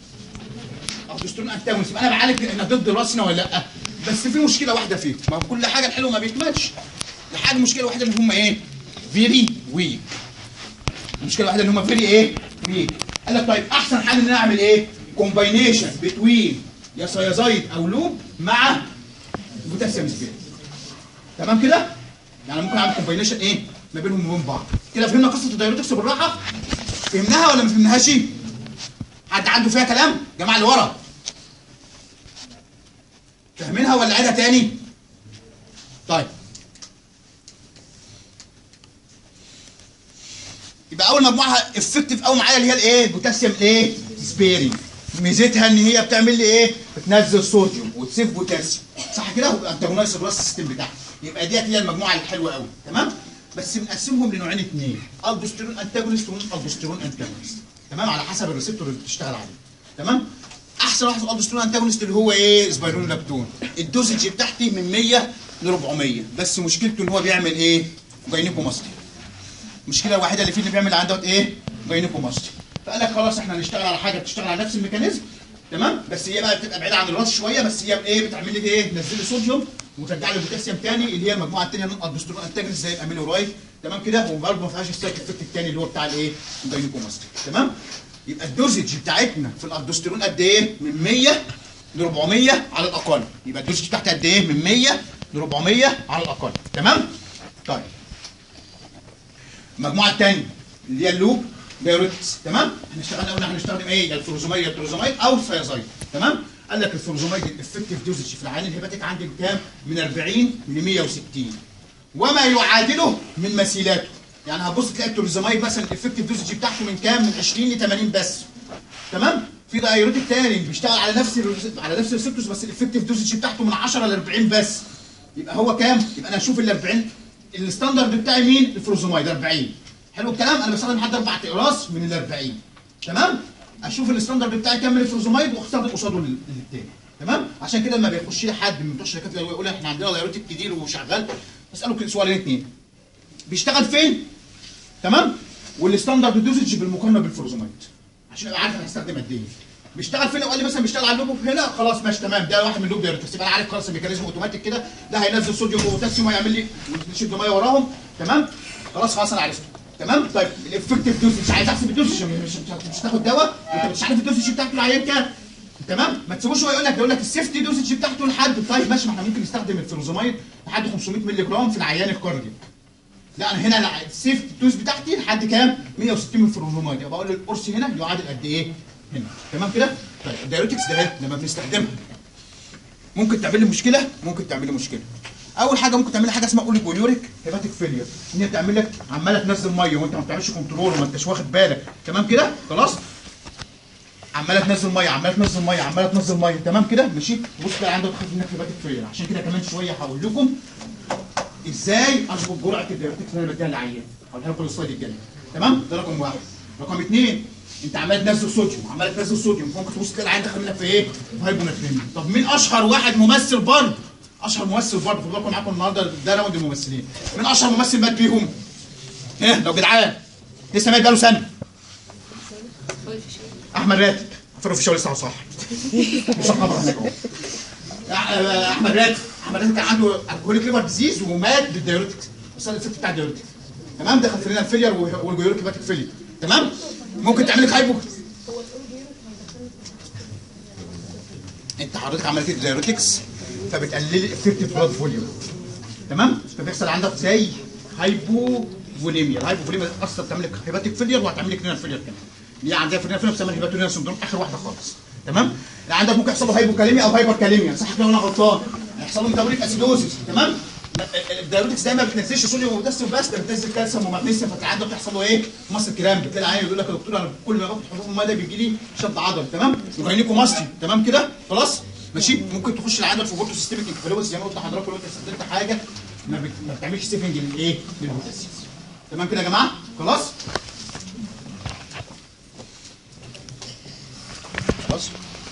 الدوستيرون انتاجونست يبقى انا بعالج احنا ضد راسنا ولا لا؟ بس في مشكله واحده فيه ما هو كل حاجه الحلو ما بيكملش الحاجه المشكله الوحيده اللي هم ايه؟ فيري ويك المشكله الوحيده اللي هم فيري ايه؟ ويك قال لك طيب احسن حل ان انا اعمل ايه؟ كومباينيشن بتوين يا سيازايد او لوب مع بوتاسيوم سبيريت تمام كده؟ يعني ممكن اعمل كومباينيشن ايه؟ ما بينهم وبين بعض كده فهمنا قصه الدايركتكس بالراحه؟ فهمناها ولا ما فهمناهاش؟ حد عنده فيها كلام؟ جماعه اللي ورا فاهمينها ولا عيدها تاني؟ طيب يبقى اول مجموعه افكتيف قوي معايا اللي هي الايه؟ بوتاسيوم ايه؟ سبيرنج ميزتها ان هي بتعمل لي ايه؟ بتنزل صوديوم وتسيب بوتاسيوم صح كده؟ وانتاجونايز الراس سيستم بتاعها يبقى ديت هي المجموعه الحلوه قوي تمام؟ بس بنقسمهم لنوعين اثنين الدوستيرون انتاجونست والالدوستيرون انتاجونست تمام على حسب الريسبتور اللي بتشتغل عليه تمام؟ احسن واحد في الالدوستيرون انتاجونست اللي هو ايه؟ سبايرون لابتون الدوزج بتاعتي من 100 ل 400 بس مشكلته ان هو بيعمل ايه؟ جاينيكوماستي المشكله الوحيده اللي فيه اللي بيعمل عندها ايه؟ جاينيكوماستي فقال لك خلاص احنا هنشتغل على حاجه بتشتغل على نفس الميكانيزم تمام بس هي بقى بتبقى بعيده عن الراس شويه بس هي ايه بتعمل لي ايه تنزل لي صوديوم وترجع لي بوتاسيوم تاني اللي هي المجموعه الثانيه من الدستور انتاجنس زي الاميلورايد تمام كده وبرضه ما فيهاش السايك افكت الثاني اللي هو بتاع الايه الجاينيكوماستي تمام يبقى الدوزج بتاعتنا في الالدوستيرون قد ايه من 100 ل 400 على الاقل يبقى الدوزج بتاعتي قد ايه من 100 ل 400 على الاقل تمام طيب المجموعه الثانيه اللي هي اللوب دايوريتكس تمام احنا اشتغلنا قلنا هنستخدم ايه يا الفروزومايد يا التروزومايد او الثيازايد تمام قال لك الفروزومايد الافكتيف دوزج في العيان الهيباتيك عندي كام من 40 ل 160 وما يعادله من مثيلاته يعني هتبص تلاقي التروزومايد مثلا الافكتيف دوزج بتاعته من كام من 20 ل 80 بس تمام في دايوريتك تاني بيشتغل على نفس الرز- على نفس الريسبتورز بس الافكتيف دوزج بتاعته من 10 ل 40 بس يبقى هو كام يبقى انا اشوف ال 40 الستاندرد بتاعي مين الفروزومايد 40 حلو الكلام انا بستخدم لحد اربع اقراص من ال 40 تمام اشوف الستاندرد بتاعي كام من الفروزومايد واستخدم قصاده ال- التاني تمام عشان كده لما بيخش لي حد من بتوع الشركات اللي يقول احنا عندنا دايوريتك كتير وشغال اساله كده سؤالين اتنين بيشتغل فين تمام والستاندرد دوزج بالمقارنه بالفروزومايد عشان ابقى عارف انا هستخدم قد ايه بيشتغل فين لو قال لي مثلا بيشتغل على اللوب هنا خلاص ماشي تمام ده واحد من اللوب دايركتس يبقى انا عارف خلاص الميكانيزم اوتوماتيك كده ده هينزل صوديوم وبوتاسيوم وهيعمل لي يشد ميه وراهم تمام خلاص خلاص انا عرفته تمام طيب الافكتيف دوز مش عايز احسب الدوز عشان مش, مش, مش تاخد دواء وانت مش عارف الدوز بتاعته العيان كام تمام ما تسيبوش هو يقول لك يقول لك السيفتي دوزج بتاعته لحد طيب ماشي ما احنا ممكن نستخدم الفيروزومايد لحد 500 مللي جرام في العيان الكاردياك لا انا هنا لا السيف الدوز بتاعتي لحد كام 160 من الفروزومايد يبقى بقول القرص هنا يعادل قد ايه هنا تمام كده طيب الدايوريتكس ده لما بنستخدمها ممكن تعمل لي مشكله ممكن تعمل لي مشكله اول حاجه ممكن تعمل لي حاجه اسمها اوليجونيوريك هيباتيك فيلير ان هي بتعمل لك عماله تنزل ميه وانت ما بتعملش كنترول وما انتش واخد بالك تمام كده خلاص عماله تنزل ميه عماله تنزل ميه عماله تنزل ميه تمام كده ماشي بص كده عندك خايف انك هيباتيك فيلير عشان كده كمان شويه هقول لكم ازاي اظبط جرعه الدايوريتكس اللي انا بديها للعيان هقولها لكم السلايد الجاي تمام ده رقم واحد رقم اثنين انت عمال تنزل صوديوم عمال تنزل صوديوم ممكن تبص تلاقي العيان داخل منك في ايه؟ في هايبوناتريميا طب مين اشهر واحد ممثل برضه؟ اشهر ممثل برضه خد بالكم معاكم النهارده ده راوند الممثلين مين اشهر ممثل مات بيهم؟ ايه لو جدعان لسه مات بقاله سنه احمد راتب فرق في الشغل لسه صح مش خبر هناك اهو أح- احمد راتب احمد راتب كان عنده الكوليك ليفر ديزيز ومات بالدايوريتكس وصل الست بتاع الدايوريتكس تمام دخل في الفيلير والجيوريك هيباتيك فيلير تمام ممكن تعمل لك هايبو انت حضرتك عملت الدايوريتكس فبتقلل الافكتيف بلاد فوليوم تمام فبيحصل عندك زي هايبو فوليميا الهايبو فوليميا اصلا بتعمل لك هيباتيك فيلير وهتعمل لك رينال فيلير كمان دي عندها في الرينال بتسمى هيباتورينال سندروم اخر واحده خالص تمام اللي عندك ممكن يحصل له هايبوكاليميا او هايبر كاليميا صح كده وانا غلطان هيحصل له ميتابوليك اسيدوزيس تمام الدايوريتكس دايما ما بتنزلش صوديوم وبوتاسيوم بس ده بتنزل كالسيوم ومغنيسيوم فتلاقي عندك بيحصل له ايه؟ مصل كرامب بتلاقي العيان يقول لك يا دكتور انا كل ما باخد حبوب الميه ده بيجي لي شد عضلي تمام؟ وجاينيكو ماستي تمام كده؟ خلاص؟ ماشي ممكن تخش العيان في بورتو سيستميك انكفالوس زي ما قلت لحضراتكم لو انت استخدمت حاجه ما, بت... ما بتعملش سيفنج للايه؟ للبوتاسيوم تمام كده يا جماعه؟ خلاص؟ خلاص؟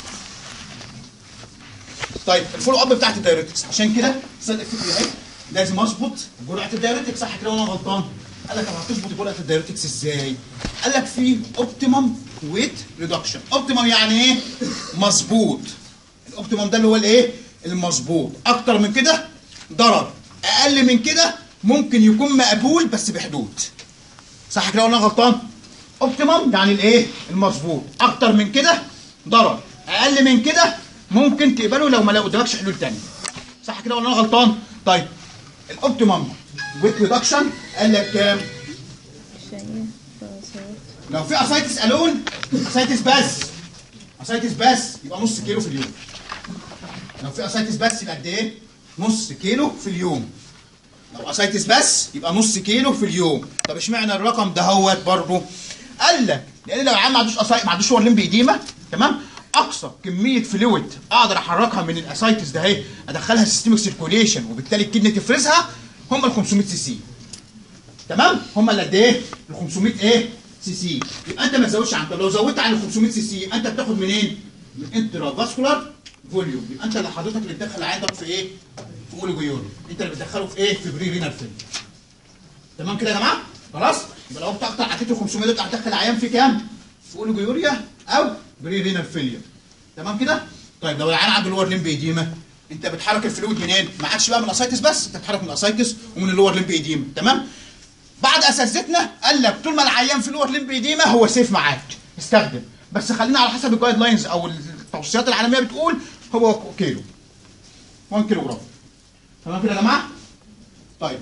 طيب الفولو اب بتاعت الدايوريتكس عشان كده سيد الفكره اهي لازم اظبط جرعه الدايوريتكس صح كده وانا غلطان قال لك طب هتظبط جرعه الدايوريتكس ازاي؟ قال لك في اوبتيمم ويت ريدكشن اوبتيمم يعني ايه؟ مظبوط الاوبتيمم ده اللي هو الايه؟ المظبوط اكتر من كده ضرر اقل من كده ممكن يكون مقبول بس بحدود صح كده وانا غلطان؟ اوبتيمم يعني الايه؟ المظبوط اكتر من كده ضرر اقل من كده ممكن تقبله لو ما لو قدامكش حلول تانية صح كده ولا انا غلطان طيب الاوبتيمم ويت ريدكشن قال لك كام شقية فصوت لو في اسايتس الون اسايتس بس اسايتس بس يبقى نص كيلو في اليوم لو في اسايتس بس يبقى قد ايه نص كيلو في اليوم لو اسايتس بس يبقى نص كيلو في اليوم طب اشمعنى الرقم ده هوت برضه قال لك لان لو العيال ما عندوش اسايتس ما عندوش ورلين بايديما تمام اقصى كميه فلويد اقدر احركها من الاسايتس ده اهي ادخلها سيستمك سيركوليشن وبالتالي الكدنه تفرزها هم ال 500 سي سي تمام هم اللي قد ايه ال 500 ايه سي سي يبقى انت ما تزودش عن لو زودت عن ال 500 سي سي يبقى انت بتاخد منين من انترا فاسكولار فوليوم يبقى انت اللي حضرتك اللي بتدخل عندك في ايه في اوليجويوري انت اللي بتدخله في ايه في بري رينال فيلم تمام كده يا جماعه خلاص يبقى لو انت اكتر عديت ال 500 دول هتدخل عيان في كام في اوليجويوريا او بري رينال فيلير تمام كده طيب لو العيان عنده لور ليمب ايديما انت بتحرك الفلويد منين ما عادش بقى من الاسايتس بس انت بتحرك من الاسايتس ومن اللور ليمب ايديما تمام بعد اساتذتنا قال لك طول ما العيان في اللور ليمب ايديما هو سيف معاك استخدم بس خلينا على حسب الجايد لاينز او التوصيات العالميه بتقول هو كيلو 1 كيلو جرام تمام كده يا جماعه طيب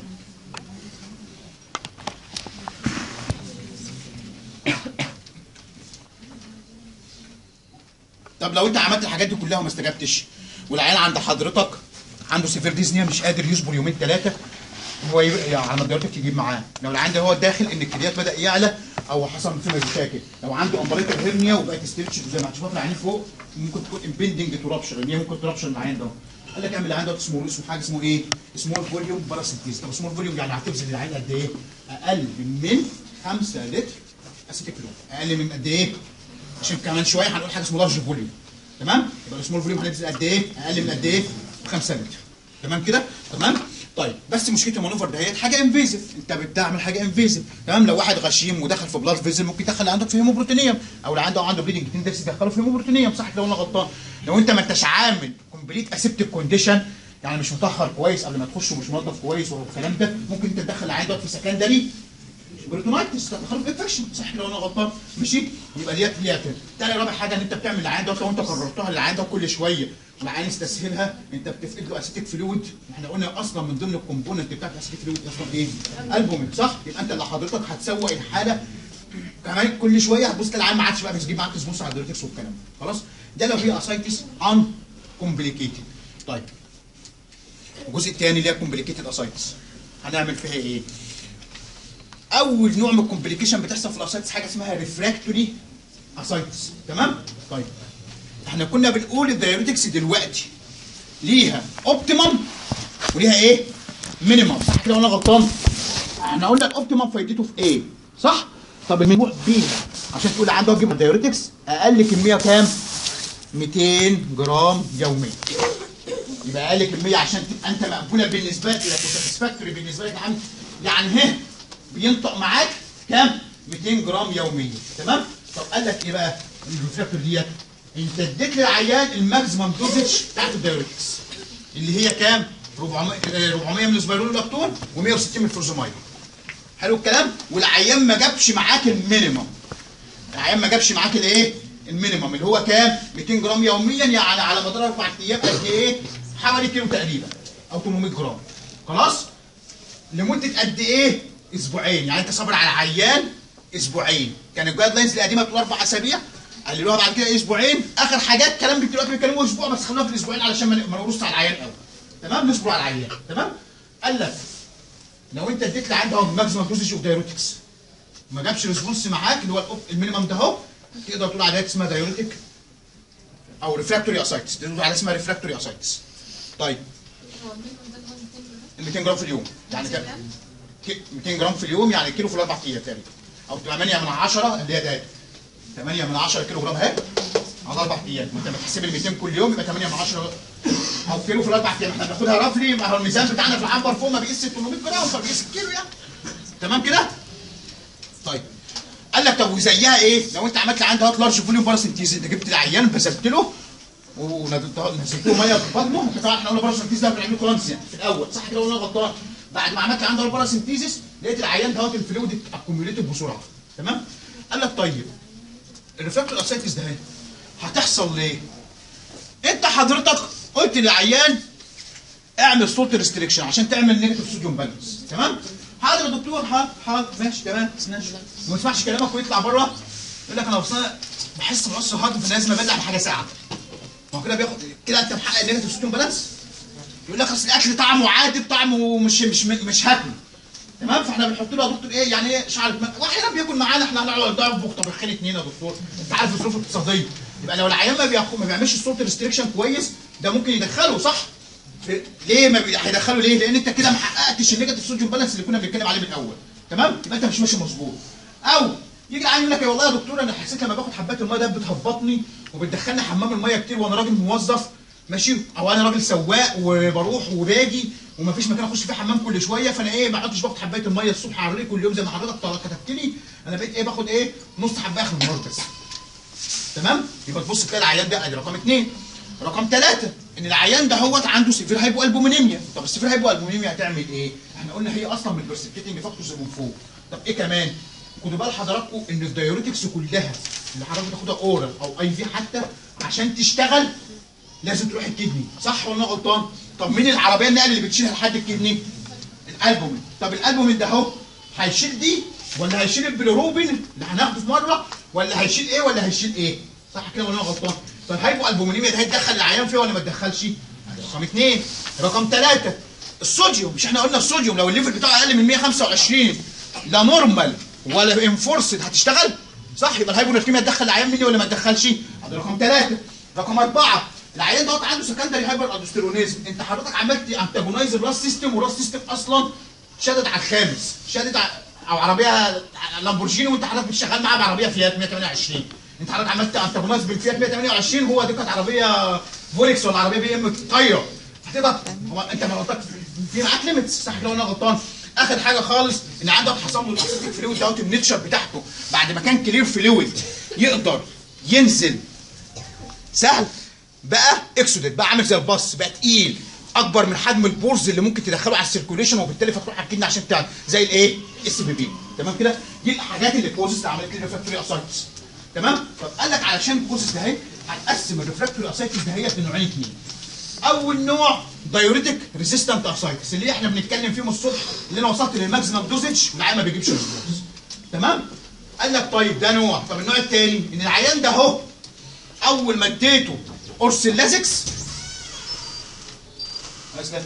طب لو انت عملت الحاجات دي كلها وما استجبتش والعيان عند حضرتك عنده سيفير ديزنيا مش قادر يصبر يومين ثلاثه هو يبقى يعني على مدارتك يجيب معاه لو العيان ده هو داخل ان الكليات بدا يعلى او حصل فيه مشاكل لو عنده امبريكال هيرنيا وبقت ستريتش زي ما هتشوفها في العيان فوق ممكن تكون امبندنج تو رابشر ان هي ممكن ترابشر العيان ده قال لك اعمل العيان ده اسمه اسمه حاجه اسمه ايه؟ سمول فوليوم باراسيتيز طب سمول فوليوم يعني هتبذل العيان قد ايه؟ اقل من 5 لتر اسيتيك فلويد اقل من قد ايه؟ عشان كمان شويه هنقول حاجه اسمه لارج فوليوم تمام يبقى السمول فوليوم هننزل قد ايه اقل من قد ايه 5 لتر تمام كده تمام طيب بس مشكله المانوفر دهيت حاجه انفيزيف انت بتعمل حاجه انفيزيف تمام لو واحد غشيم ودخل في بلاد فيزل ممكن يدخل عندك في هيموبروتينيوم او اللي عنده عنده بليدنج تندس يدخله في هيموبروتينيوم صح لو انا غلطان لو انت ما انتش عامل كومبليت اسيبتيك كونديشن يعني مش مطهر كويس قبل ما تخش ومش منظف كويس والكلام ده ممكن انت تدخل عندك في سكندري بريتونايتس تدخله في انفكشن صح لو انا غلطان ماشي يبقى ديت ليها كده تاني رابع حاجه ان انت بتعمل العيان دوت لو انت قررتها للعيان ده كل شويه والعيان يستسهلها انت بتفقد له اسيتيك فلويد احنا قلنا اصلا من ضمن الكومبوننت بتاعت الاسيتيك فلويد اصلا ايه؟ البومين صح؟ يبقى انت اللي حضرتك هتسوق الحاله كمان كل شويه هتبص تلاقي العيان ما عادش بقى بيجيب معاك تبص على الدايركتكس والكلام ده خلاص؟ ده لو هي اسايتس ان كومبليكيتد طيب الجزء الثاني اللي هي كومبليكيتد اسايتس هنعمل فيها ايه؟ اول نوع من الكومبليكيشن بتحصل في الاسايتس حاجه اسمها ريفراكتوري اسايتس تمام؟ طيب احنا كنا بنقول الدايوريتكس دلوقتي ليها اوبتيمم وليها ايه؟ مينيمم صح كده ولا أنا غلطان؟ احنا قلنا الاوبتيمم فايدته في ايه؟ صح؟ طب المجموع بيها عشان تقول عنده تجيب الدايوريتكس اقل كميه كام؟ 200 جرام يوميا يبقى اقل كميه عشان تبقى انت مقبوله بالنسبه لك وساتسفاكتوري بالنسبه لك يا عم يعني ها بينطق معاك كام؟ 200 جرام يوميا تمام؟ طب قال لك ايه بقى؟ الريفراكتور ديت انت اديت للعيان الماكسيمم دوزج بتاعت الدايوريتكس اللي هي كام؟ 400 آه، 400 من السبايرول لاكتون و160 من الفورزومايد حلو الكلام؟ والعيان ما جابش معاك المينيمم العيان ما جابش معاك الايه؟ المينيمم اللي هو كام؟ 200 جرام يوميا يعني على مدار اربع ايام قد ايه؟ حوالي كيلو تقريبا او 800 جرام خلاص؟ لمده قد ايه؟ اسبوعين يعني انت صابر على عيان اسبوعين كان الجايد لاينز القديمه بتقول اربع اسابيع قللوها بعد كده اسبوعين اخر حاجات كلام دلوقتي بيتكلموا اسبوع بس خلوها في الاسبوعين علشان ما ما نقولوش على العيان قوي تمام نصبر على العيان تمام قال لك لو انت اديت لعيان اهو ماكسيمم دوزج اوف دايوريتكس ما جابش ريسبونس معاك اللي هو الأوب- المينيمم ده اهو تقدر تقول عليها اسمها دايوريتك او ريفراكتوري اسايتس تقدر تقول عليها اسمها ريفراكتوري اسايتس طيب هو المينيمم ده اللي هو 200 جرام 200 جرام في اليوم يعني كام 200 جرام في اليوم يعني كيلو في الاربع ايام تقريبا او 8 من 10 اللي هي ده 8 من 10 كيلو جرام اهي على اربع ايام ما انت بتحسب ال 200 كل يوم يبقى 8 من 10 او كيلو في الاربع ايام احنا بناخدها رفلي ما هو الميزان بتاعنا في العنبر فوق ما بيقيس 800 جرام فبيقيس الكيلو يعني تمام كده؟ طيب قال لك طب وزيها ايه؟ لو انت عملت عندها هات لارج فوليوم باراسنتيز انت جبت العيان بذلت له ونزلت له ميه في بطنه طبعا احنا قلنا باراسنتيز ده بنعمله كولانسيا في الاول صح كده ولا أنا غلطان؟ بعد ما عملت عنده الباراسنتيزس لقيت العيان دوت الفلويد اكوميوليتد بسرعه تمام؟ قال لك طيب الريفراكتور اسايتس ده هتحصل ليه؟ انت حضرتك قلت للعيان اعمل صوت ريستريكشن عشان تعمل نيجاتيف صوديوم بالانس تمام؟ حاضر يا دكتور حاضر حاضر ماشي تمام ماشي وما يسمعش كلامك ويطلع بره يقول لك انا اصلا بحس بعصر هضم فلازم ابلع بحاجه ساعه ما هو كده بياخد كده انت محقق النيجاتيف صوديوم بالانس يقول لك اصل الاكل طعمه عادي طعمه مش مش مش هاكله تمام فاحنا بنحط له يا دكتور ايه يعني ايه شعر دماغ واحيانا بياكل معانا احنا هنقعد نطبخ طبخين اتنين يا دكتور انت عارف الظروف الاقتصاديه يبقى لو العيان ما بياخد ما بيعملش الصوت ريستريكشن كويس ده ممكن يدخله صح في- ليه ما بي- هيدخله ليه؟ لان انت كده ما حققتش النيجاتيف صوديوم بالانس اللي كنا بنتكلم عليه من الاول تمام؟ يبقى انت مش ماشي مظبوط او يجي العيان يقول لك يا والله يا دكتور انا حسيت لما باخد حبات الميه ده بتهبطني وبتدخلني حمام الميه كتير وانا راجل موظف ماشي او انا راجل سواق وبروح وباجي ومفيش مكان اخش فيه حمام كل شويه فانا ايه ما عدتش باخد حبايه الميه الصبح على الريق كل يوم زي ما حضرتك طلع- كتبت لي انا بقيت ايه باخد ايه نص حبايه اخر النهار بس تمام يبقى تبص تلاقي العيان ده ادي رقم اثنين رقم ثلاثة ان العيان ده هو عنده سيفير هايبو البومينيميا طب السيفير هايبو البومينيميا هتعمل ايه احنا قلنا هي اصلا من البرسبكتينج فاكتورز من فوق طب ايه كمان خدوا بال حضراتكم ان الدايوريتكس كلها اللي حضرتك بتاخدها اورال او اي في حتى عشان تشتغل لازم تروح الكدني صح ولا انا غلطان طب مين العربيه النقل اللي بتشيلها لحد الكدني الالبومين طب الالبومين ده اهو هيشيل دي ولا هيشيل البيلروبين اللي هناخده في مره ولا هيشيل ايه ولا هيشيل ايه صح كده ولا انا غلطان فالهايبو البومينيميا ده هيتدخل العيان فيه ولا ما تدخلش رقم اثنين رقم ثلاثة الصوديوم مش احنا قلنا الصوديوم لو الليفل بتاعه اقل من 125 لا نورمال ولا انفورسد هتشتغل صح يبقى الهايبوناتريميا تدخل العيان مني ولا ما تدخلش ده رقم ثلاثة رقم أربعة العيان دوت عنده سكندري هايبر الدوستيرونيزم انت حضرتك عملت انتاجونايز الراس سيستم والراس سيستم اصلا شادد على الخامس شادد على او عربيه لامبورجيني وانت حضرتك بتشتغل معاه بعربيه فيات 128 انت حضرتك عملت انتاجونايز بالفيات 128 هو دي كانت عربيه فولكس ولا عربيه بي ام طايره هتقدر هو انت ما غلطت في معاك ليميتس صح كده ولا انا غلطان اخر حاجه خالص ان عندك حصل له الاسيتيك فلويد دوت النيتشر بتاعته بعد ما كان كلير فلويد يقدر ينزل سهل بقى اكسودت بقى عامل زي الباص بقى تقيل اكبر من حجم البورز اللي ممكن تدخله على السيركوليشن وبالتالي فتروح على الكدني عشان تعمل زي الايه اس بي بي تمام كده دي الحاجات اللي كوزز عملت لي ريفراكتوري اسايتس تمام طب قال لك علشان الكوزز ده اهي هنقسم الريفراكتوري اسايتس دهيت لنوعين اثنين اول نوع دايوريتك ريزيستنت اسايتس اللي احنا بنتكلم فيه من الصبح اللي انا وصلت للماكسيمم دوزج والعيان ما بيجيبش ريسبونس تمام قال لك طيب ده نوع طب النوع الثاني ان العيان ده اهو اول ما اديته قرص اللازكس اسلم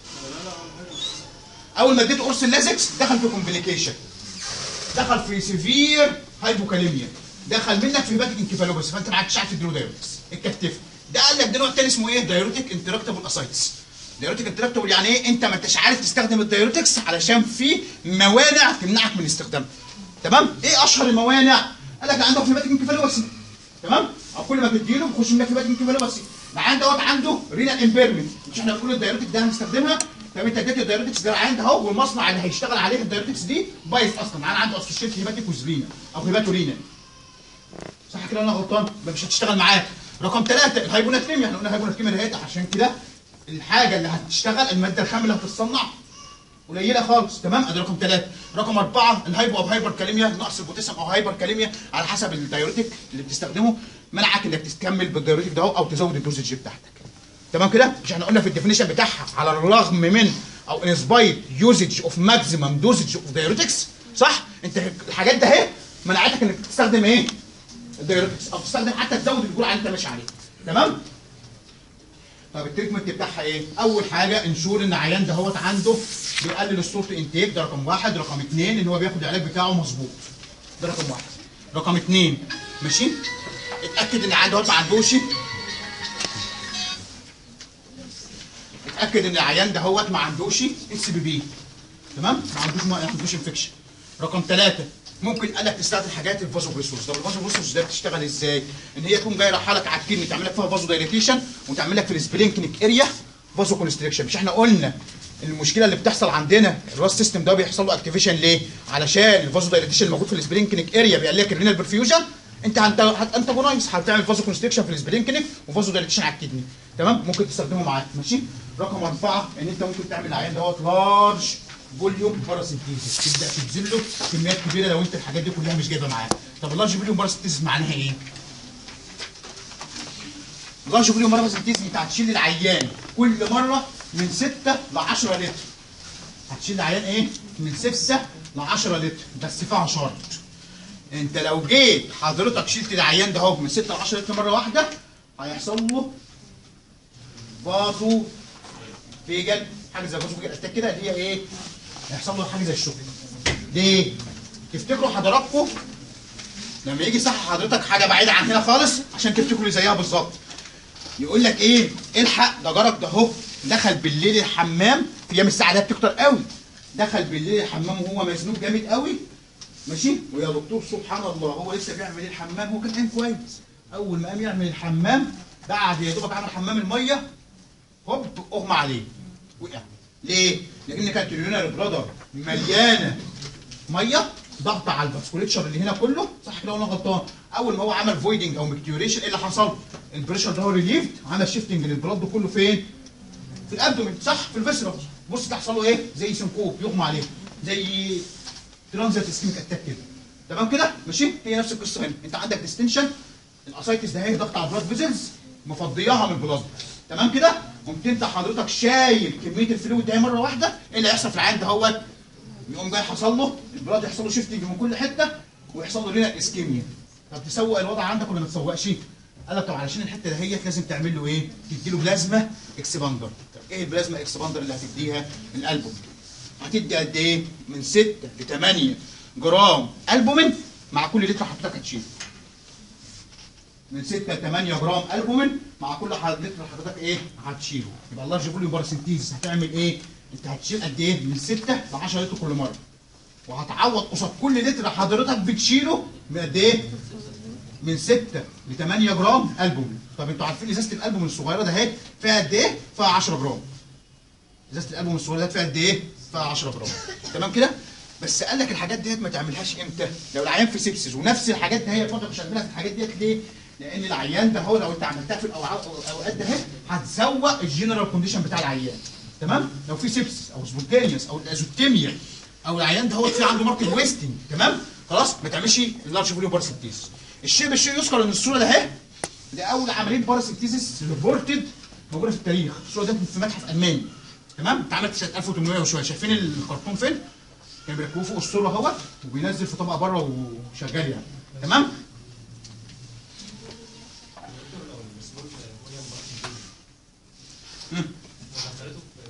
اول ما اديته قرص اللازكس دخل في كومبليكيشن دخل في سيفير هايبوكاليميا دخل منك في هيباتيك انكفالوباثي فانت ما عادش عارف تديله دايوريتكس اتكتف ده قال لك ده نوع تاني اسمه ايه دايوريتك انتراكتابل اسايتس دايوريتك انتراكتابل يعني ايه انت ما انتش عارف تستخدم الدايوريتكس علشان في موانع تمنعك من استخدامها تمام ايه اشهر الموانع قال لك عندك هيباتيك انكفالوباثي تمام او كل ما تديله بيخش منك هيباتيك انكفالوباثي العيان دوت عنده رينال امبيرمنت مش احنا بنقول الدايوريتك ده هنستخدمها طب انت اديت الدايوريتكس ده العيان ده اهو والمصنع اللي هيشتغل عليه الدايوريتكس دي بايظ اصلا العيان عنده اسوشيت هيباتيكوس رينا او هيباتورينا صح كده انا غلطان يبقى مش هتشتغل معاك رقم ثلاثة الهايبوناتريميا احنا قلنا الهايبوناتريميا دهيت عشان كده الحاجه اللي هتشتغل الماده الخام اللي هتتصنع قليله خالص تمام ادي رقم ثلاثة رقم أربعة الهايبو او هايبر كاليميا نقص البوتاسيوم او هايبر كاليميا على حسب الدايوريتك اللي بتستخدمه منعك انك تكمل بالدايوريتك ده او تزود الدوزج بتاعتك تمام كده مش احنا قلنا في الديفينيشن بتاعها على الرغم من او ان سبايت يوزج اوف ماكسيمم دوزج اوف دايوريتكس صح انت الحاجات ده اهي منعتك انك تستخدم ايه الدايوريتكس او تستخدم حتى تزود الجرعه اللي انت ماشي عليها تمام طب التريتمنت بتاعها ايه؟ اول حاجه انشور ان العيان ده هوت عنده بيقلل السولت انتيك ده رقم واحد، رقم اثنين ان هو بياخد العلاج بتاعه مظبوط. ده رقم واحد. رقم اثنين ماشي؟ اتاكد ان العيان دوت ما عندوش اتاكد ان العيان ده هوت ما عندوش اس بي بي تمام؟ ما عندوش ما عندوش انفكشن. رقم ثلاثة ممكن قال لك تستخدم حاجات الفازوبريسورس طب الفازوبريسورس ده بتشتغل ازاي؟ ان هي تكون جايه رايحه لك على الكدني تعمل لك فيها فازو دايليتيشن وتعمل لك في السبلينكنيك اريا فازو كونستريكشن مش احنا قلنا المشكله اللي بتحصل عندنا الراس سيستم ده بيحصل له اكتيفيشن ليه؟ علشان الفازو دايليتيشن الموجود في السبلينكنيك اريا بيقلل لك الرينال برفيوجن انت انت انتاجونايز هتعمل فازو كونستريكشن في السبلينكنيك وفازو دايليتيشن على الكدني تمام ممكن تستخدمه معاك ماشي رقم اربعه ان انت ممكن تعمل العيان دوت لارج فوليوم باراسينتيزيس تبدا تبذل له كميات كبيره لو انت الحاجات دي كلها مش جايبه معاك طب اللارج فوليوم باراسينتيزيس معناها ايه؟ اللارج فوليوم باراسينتيزيس انت هتشيل العيان كل مره من 6 ل 10 لتر هتشيل العيان ايه؟ من 6 ل 10 لتر بس فيها شرط انت لو جيت حضرتك شلت العيان ده اهو من 6 ل 10 لتر مره واحده هيحصل له فازو فيجل حاجه زي فازو فيجل اتاك كده اللي هي ايه؟ هيحصل له حاجه زي الشوك ليه؟ تفتكروا حضراتكم لما يجي صح حضرتك حاجه بعيده عن هنا خالص عشان تفتكروا اللي زيها بالظبط يقول لك ايه الحق ده جارك ده اهو دخل بالليل الحمام في ايام الساعه ده بتكتر قوي دخل بالليل الحمام وهو مزنوق جامد قوي ماشي ويا دكتور سبحان الله هو لسه بيعمل الحمام هو كان قايم كويس اول ما قام يعمل الحمام بعد يا دوبك عمل حمام الميه هوب اغمى عليه وقع ليه؟ لان كانت اليونر برادر مليانه ميه ضغط على الفاسكوليتشر اللي هنا كله صح كده ولا أنا غلطان؟ اول ما هو عمل فويدنج او مكتيوريشن ايه اللي حصل؟ البريشر ده هو ريليفد عمل شيفتنج للبلاد كله فين؟ في الابدومين صح في الفيسرال بص ده حصل له ايه؟ زي سنكوب يغمى عليه زي ترانزيت اسكيميك اتاك كده تمام كده؟ ماشي؟ هي نفس القصه هنا انت عندك ديستنشن الاسايتس ده هي ضغط على البلاد فيزلز مفضياها من البلازما تمام كده؟ قمت انت حضرتك شايل كميه الفلويد ده مره واحده ايه اللي هيحصل في العيان ده هو يقوم جاي حصل له البلاد يحصل له شيفتنج من كل حته ويحصل له رينال اسكيميا طب تسوق الوضع عندك ولا ما تسوقش؟ قال لك طب علشان الحته دهيت لازم تعمل له ايه؟ تدي له بلازما اكسباندر طب ايه البلازما اكسباندر اللي هتديها؟ الالبوم هتدي قد ايه؟ من 6 ل 8 جرام البومين مع كل لتر حضرتك هتشيله من 6 ل 8 جرام البومين مع كل ح- لتر حضرتك ايه هتشيله يبقى اللارج فوليوم باراسينتيز هتعمل ايه انت هتشيل قد ايه من 6 ل 10 لتر كل مره وهتعوض قصاد كل لتر حضرتك بتشيله من قد ايه من 6 ل 8 جرام البومين طب انتوا عارفين ازازه الالبوم الصغيره ده اهي فيها قد ايه فيها 10 جرام ازازه الالبوم الصغيره ده فيها قد ايه فيها 10 جرام تمام كده بس قال لك الحاجات ديت ما تعملهاش امتى لو العيان في سيبسيس ونفس الحاجات دي هي برضه مش هعملها في الحاجات ديت ليه لان العيان ده هو لو انت عملتها في الأوعاء- الاوقات ده اهي هتسوق الجنرال كونديشن بتاع العيان تمام لو في سيبسيس او سبونتينيوس او الازوتيميا او العيان ده هو في عنده ماركت ويستنج تمام خلاص ما تعملش اللارج فوليوم باراسيتيز الشيء بالشيء يذكر ان الصوره ده اهي ده اول عمليه باراسيتيزس ريبورتد موجوده في التاريخ الصوره دي في متحف الماني تمام اتعملت سنه 1800 وشويه شايفين الكرتون فين كان بيركبوه فوق الصوره اهوت وبينزل في طبقه بره وشغال يعني تمام مم.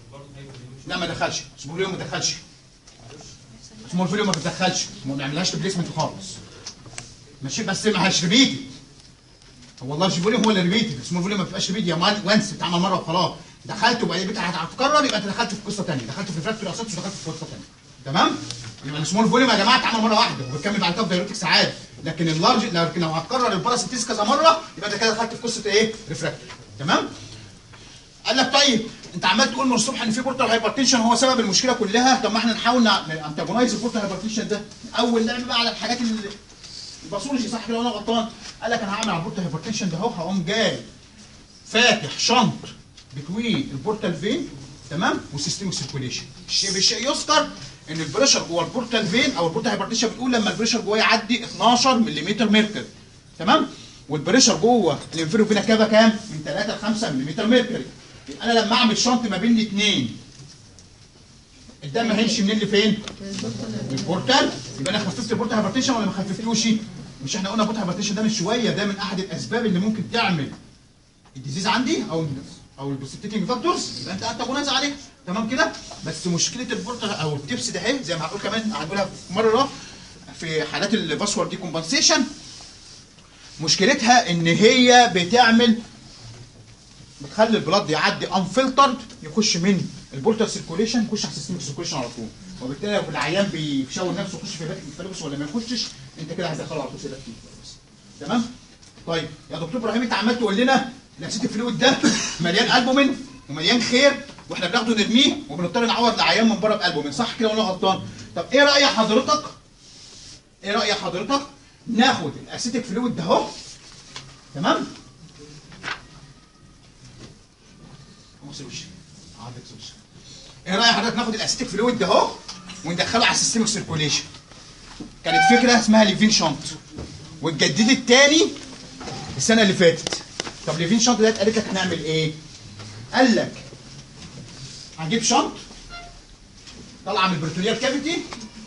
لا ما دخلش سمول فوليوم ما دخلش سمول فوليوم ما بتدخلش ما بنعملهاش ريبليسمنت خالص ماشي بس ما هيش ريبيتد هو والله الجي فوليوم هو اللي ريبيتد السمول فوليوم ما بتبقاش ريبيتد يا مان وانس بتتعمل مره وخلاص دخلت وبعدين بقيت هتتكرر يبقى انت دخلت في قصه ثانيه دخلت في فراكتور اساتس ودخلت في قصه ثانيه تمام يبقى السمول فوليوم يا جماعه اتعمل مره واحده وبتكمل بعد كده دايركتكس عادي لكن اللارج لكن لو هتكرر الباراسيتيس كذا مره يبقى انت كده دخلت في قصه ايه ريفراكتور تمام قال لك طيب انت عمال تقول من الصبح ان في بورتال هايبرتنشن هو سبب المشكله كلها طب ما احنا نحاول انتاجونايز البورتال هايبرتنشن ده اول لعب بقى على الحاجات اللي الباثولوجي صح كده ولا أنا غلطان قال لك انا هعمل على البورتال هايبرتنشن ده اهو هقوم جاي فاتح شنط بتوين البورتال فين تمام والسيستميك سيركوليشن الشيء بالشيء يذكر ان البريشر جوه البورتال فين او البورتال هايبرتنشن بتقول لما البريشر جوه يعدي 12 ملم ميركوري تمام والبريشر جوه الانفيرو فينا كابا كام من 3 ل 5 ملم ميركوري يبقى انا لما اعمل شنط ما بين الاثنين الدم هيمشي منين لفين؟ من البورتال يبقى انا خففت البورتال هايبرتنشن ولا ما خففتوش؟ مش احنا قلنا البورتال هايبرتنشن ده من شويه ده من احد الاسباب اللي ممكن تعمل الديزيز عندي او او البوستيتنج فاكتورز يبقى انت انتاجونايز عليه تمام كده بس مشكله البورتال او التبس ده اهي زي ما هقول كمان هنقولها في مره في حالات الفاسوار دي كومبنسيشن مشكلتها ان هي بتعمل بتخلي البلاد يعدي انفلترد يخش من البورتال سيركوليشن يخش على السيستميك سيركوليشن على طول وبالتالي لو العيان بيشاور نفسه يخش في الفالوس ولا ما يخشش انت كده هتدخله على طول سيلك تمام طيب يا دكتور ابراهيم انت عمال تقول لنا الاسيد فلويد ده مليان البومين ومليان خير واحنا بناخده نرميه وبنضطر نعوض العيان من بره بالبومين صح كده ولا غلطان طب ايه راي حضرتك ايه راي حضرتك ناخد الاسيتيك فلويد ده اهو تمام اغسل وشك عندك وشك ايه راي حضرتك ناخد الاسيتيك فلويد ده اهو وندخله على السيستميك سيركوليشن كانت فكره اسمها ليفين شانت واتجددت تاني السنه اللي فاتت طب ليفين شانت ديت قالت لك هنعمل ايه قال لك هنجيب شنط طالعه من البريتونيال كافيتي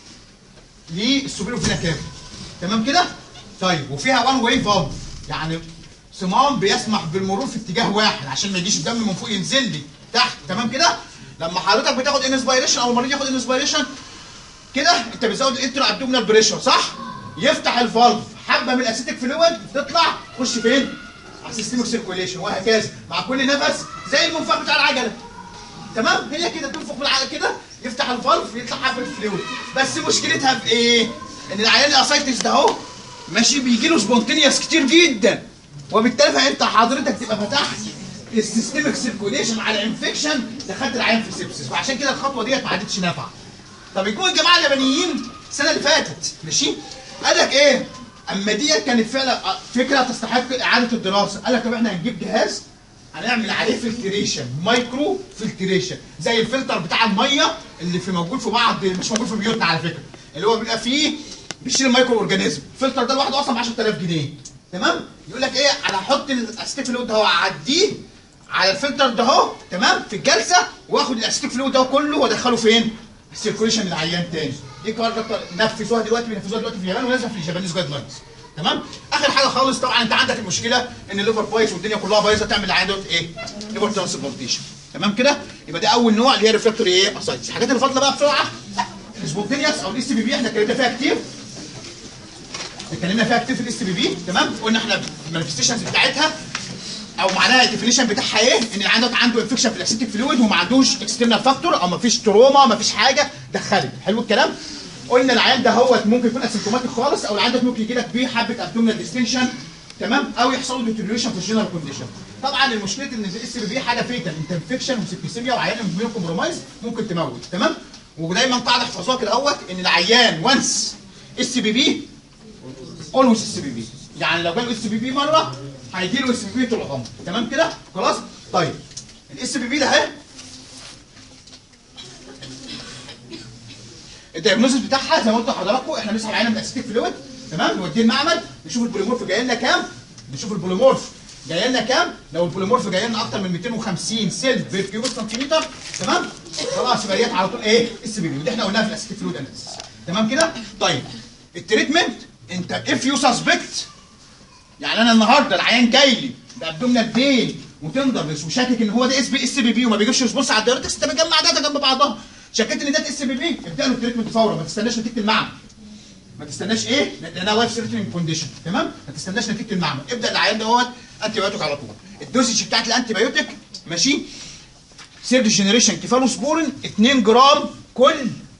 للسوبيرو فينا كافيتي تمام كده طيب وفيها وان واي فالف يعني صمام بيسمح بالمرور في اتجاه واحد عشان ما يجيش الدم من فوق ينزل لي تحت تمام كده لما حضرتك بتاخد انسبيريشن او المريض ياخد انسبيريشن كده انت بتزود الانترا ابدومينال بريشر صح يفتح الفالف حبه من الاسيتيك فلويد تطلع تخش فين على السيستميك سيركوليشن وهكذا مع كل نفس زي المنفخ بتاع العجله تمام هي كده تنفخ بالعقل كده يفتح الفالف يطلع حبه فلويد بس مشكلتها في ايه ان العيان الاسايتس ده اهو ماشي بيجي له سبونتينيوس كتير جدا وبالتالي فانت حضرتك تبقى فتحت السيستميك سيركوليشن على انفكشن دخلت العيان في سيبسس وعشان كده الخطوه ديت ما عادتش نافعه طب يكون الجماعه اليابانيين السنه اللي فاتت ماشي قال لك ايه اما ديت كانت فعلا فكره تستحق اعاده الدراسه قال لك طب احنا هنجيب جهاز هنعمل عليه فلتريشن مايكرو فلتريشن زي الفلتر بتاع الميه اللي في موجود في بعض مش موجود في بيوتنا على فكره اللي هو بيبقى فيه بيشيل المايكرو اورجانيزم الفلتر ده لوحده اصلا ب 10000 جنيه تمام يقول لك ايه انا هحط الاسيتيك فلويد ده واعديه على الفلتر ده اهو تمام في الجلسه واخد الاسيتيك فلويد ده كله وادخله فين؟ السيركوليشن العيان تاني دي قرار نفذوها دلوقتي بينفذوها دلوقتي في اليابان ونازله في الجابانيز جايد لاينز تمام اخر حاجه خالص طبعا انت عندك المشكله ان الليفر بايظ والدنيا كلها بايظه تعمل العيان دوت ايه؟ ليفر ترانسبلانتيشن تمام كده يبقى ده اول نوع اللي هي ريفلكتوري ايه؟ اسايتس الحاجات اللي فاضله بقى بسرعه السبونتينيوس او الاس بي بي احنا اتكلمنا فيها كتير اتكلمنا فيها كتير في الاس بي بي تمام قلنا احنا المانيفستيشنز بتاعتها او معناها الديفينيشن بتاعها ايه؟ ان العيان دوت عنده انفكشن في الاسيتيك فلويد وما عندوش اكسترنال فاكتور او ما فيش تروما ما فيش حاجه دخلت حلو الكلام؟ قلنا العيان ده هو ممكن يكون اسيمتوماتيك خالص او العيان ده ممكن يجي لك بيه حبه ابدومينال ديستنشن تمام او يحصل له ديتيريوريشن في الجنرال كونديشن طبعا المشكله ان الاس بي بي حاجه فيتال انت انفكشن وسيبتيسيميا وعيان اميون كومبرومايز ممكن تموت تمام ودايما قاعده احفظوها كده اهوت ان العيان وانس اس بي بي اولويز اس بي بي يعني لو جاله اس بي بي مره هيجي له اس بي بي طول العمر تمام كده خلاص طيب الاس بي بي ده اهي الدايجنوستس بتاعها زي ما قلت لحضراتكم احنا بنسحب عينه من الاسيتيك فلويد تمام نوديه المعمل نشوف البوليمورف جاي لنا كام نشوف البوليمورف جاي لنا كام لو البوليمورف جاي لنا اكتر من 250 سيل بير كيلو سنتيمتر تمام خلاص يبقى ديت على طول ايه اس بي بي ودي احنا قلناها في الاسيتيك فلويد اناليسيس تمام كده طيب التريتمنت انت اف يو سسبكت يعني انا النهارده العيان جاي لي بابدومينال بين وتندرس وشاكك ان هو ده اس بي اس بي بي وما بيجيبش ريسبونس على الدايركتكس انت بتجمع داتا جنب بعضها شكيت ان ده اس بي بي ابدا له التريتمنت فورا ما تستناش نتيجه المعمل ما تستناش ايه؟ لانها لايف ثريتنينج كونديشن تمام؟ ما تستناش نتيجه المعمل ابدا العيان دوت انتي بايوتيك على طول الدوزج بتاعت الانتي بايوتيك ماشي سيرد جنريشن كيفالوسبورين 2 جرام كل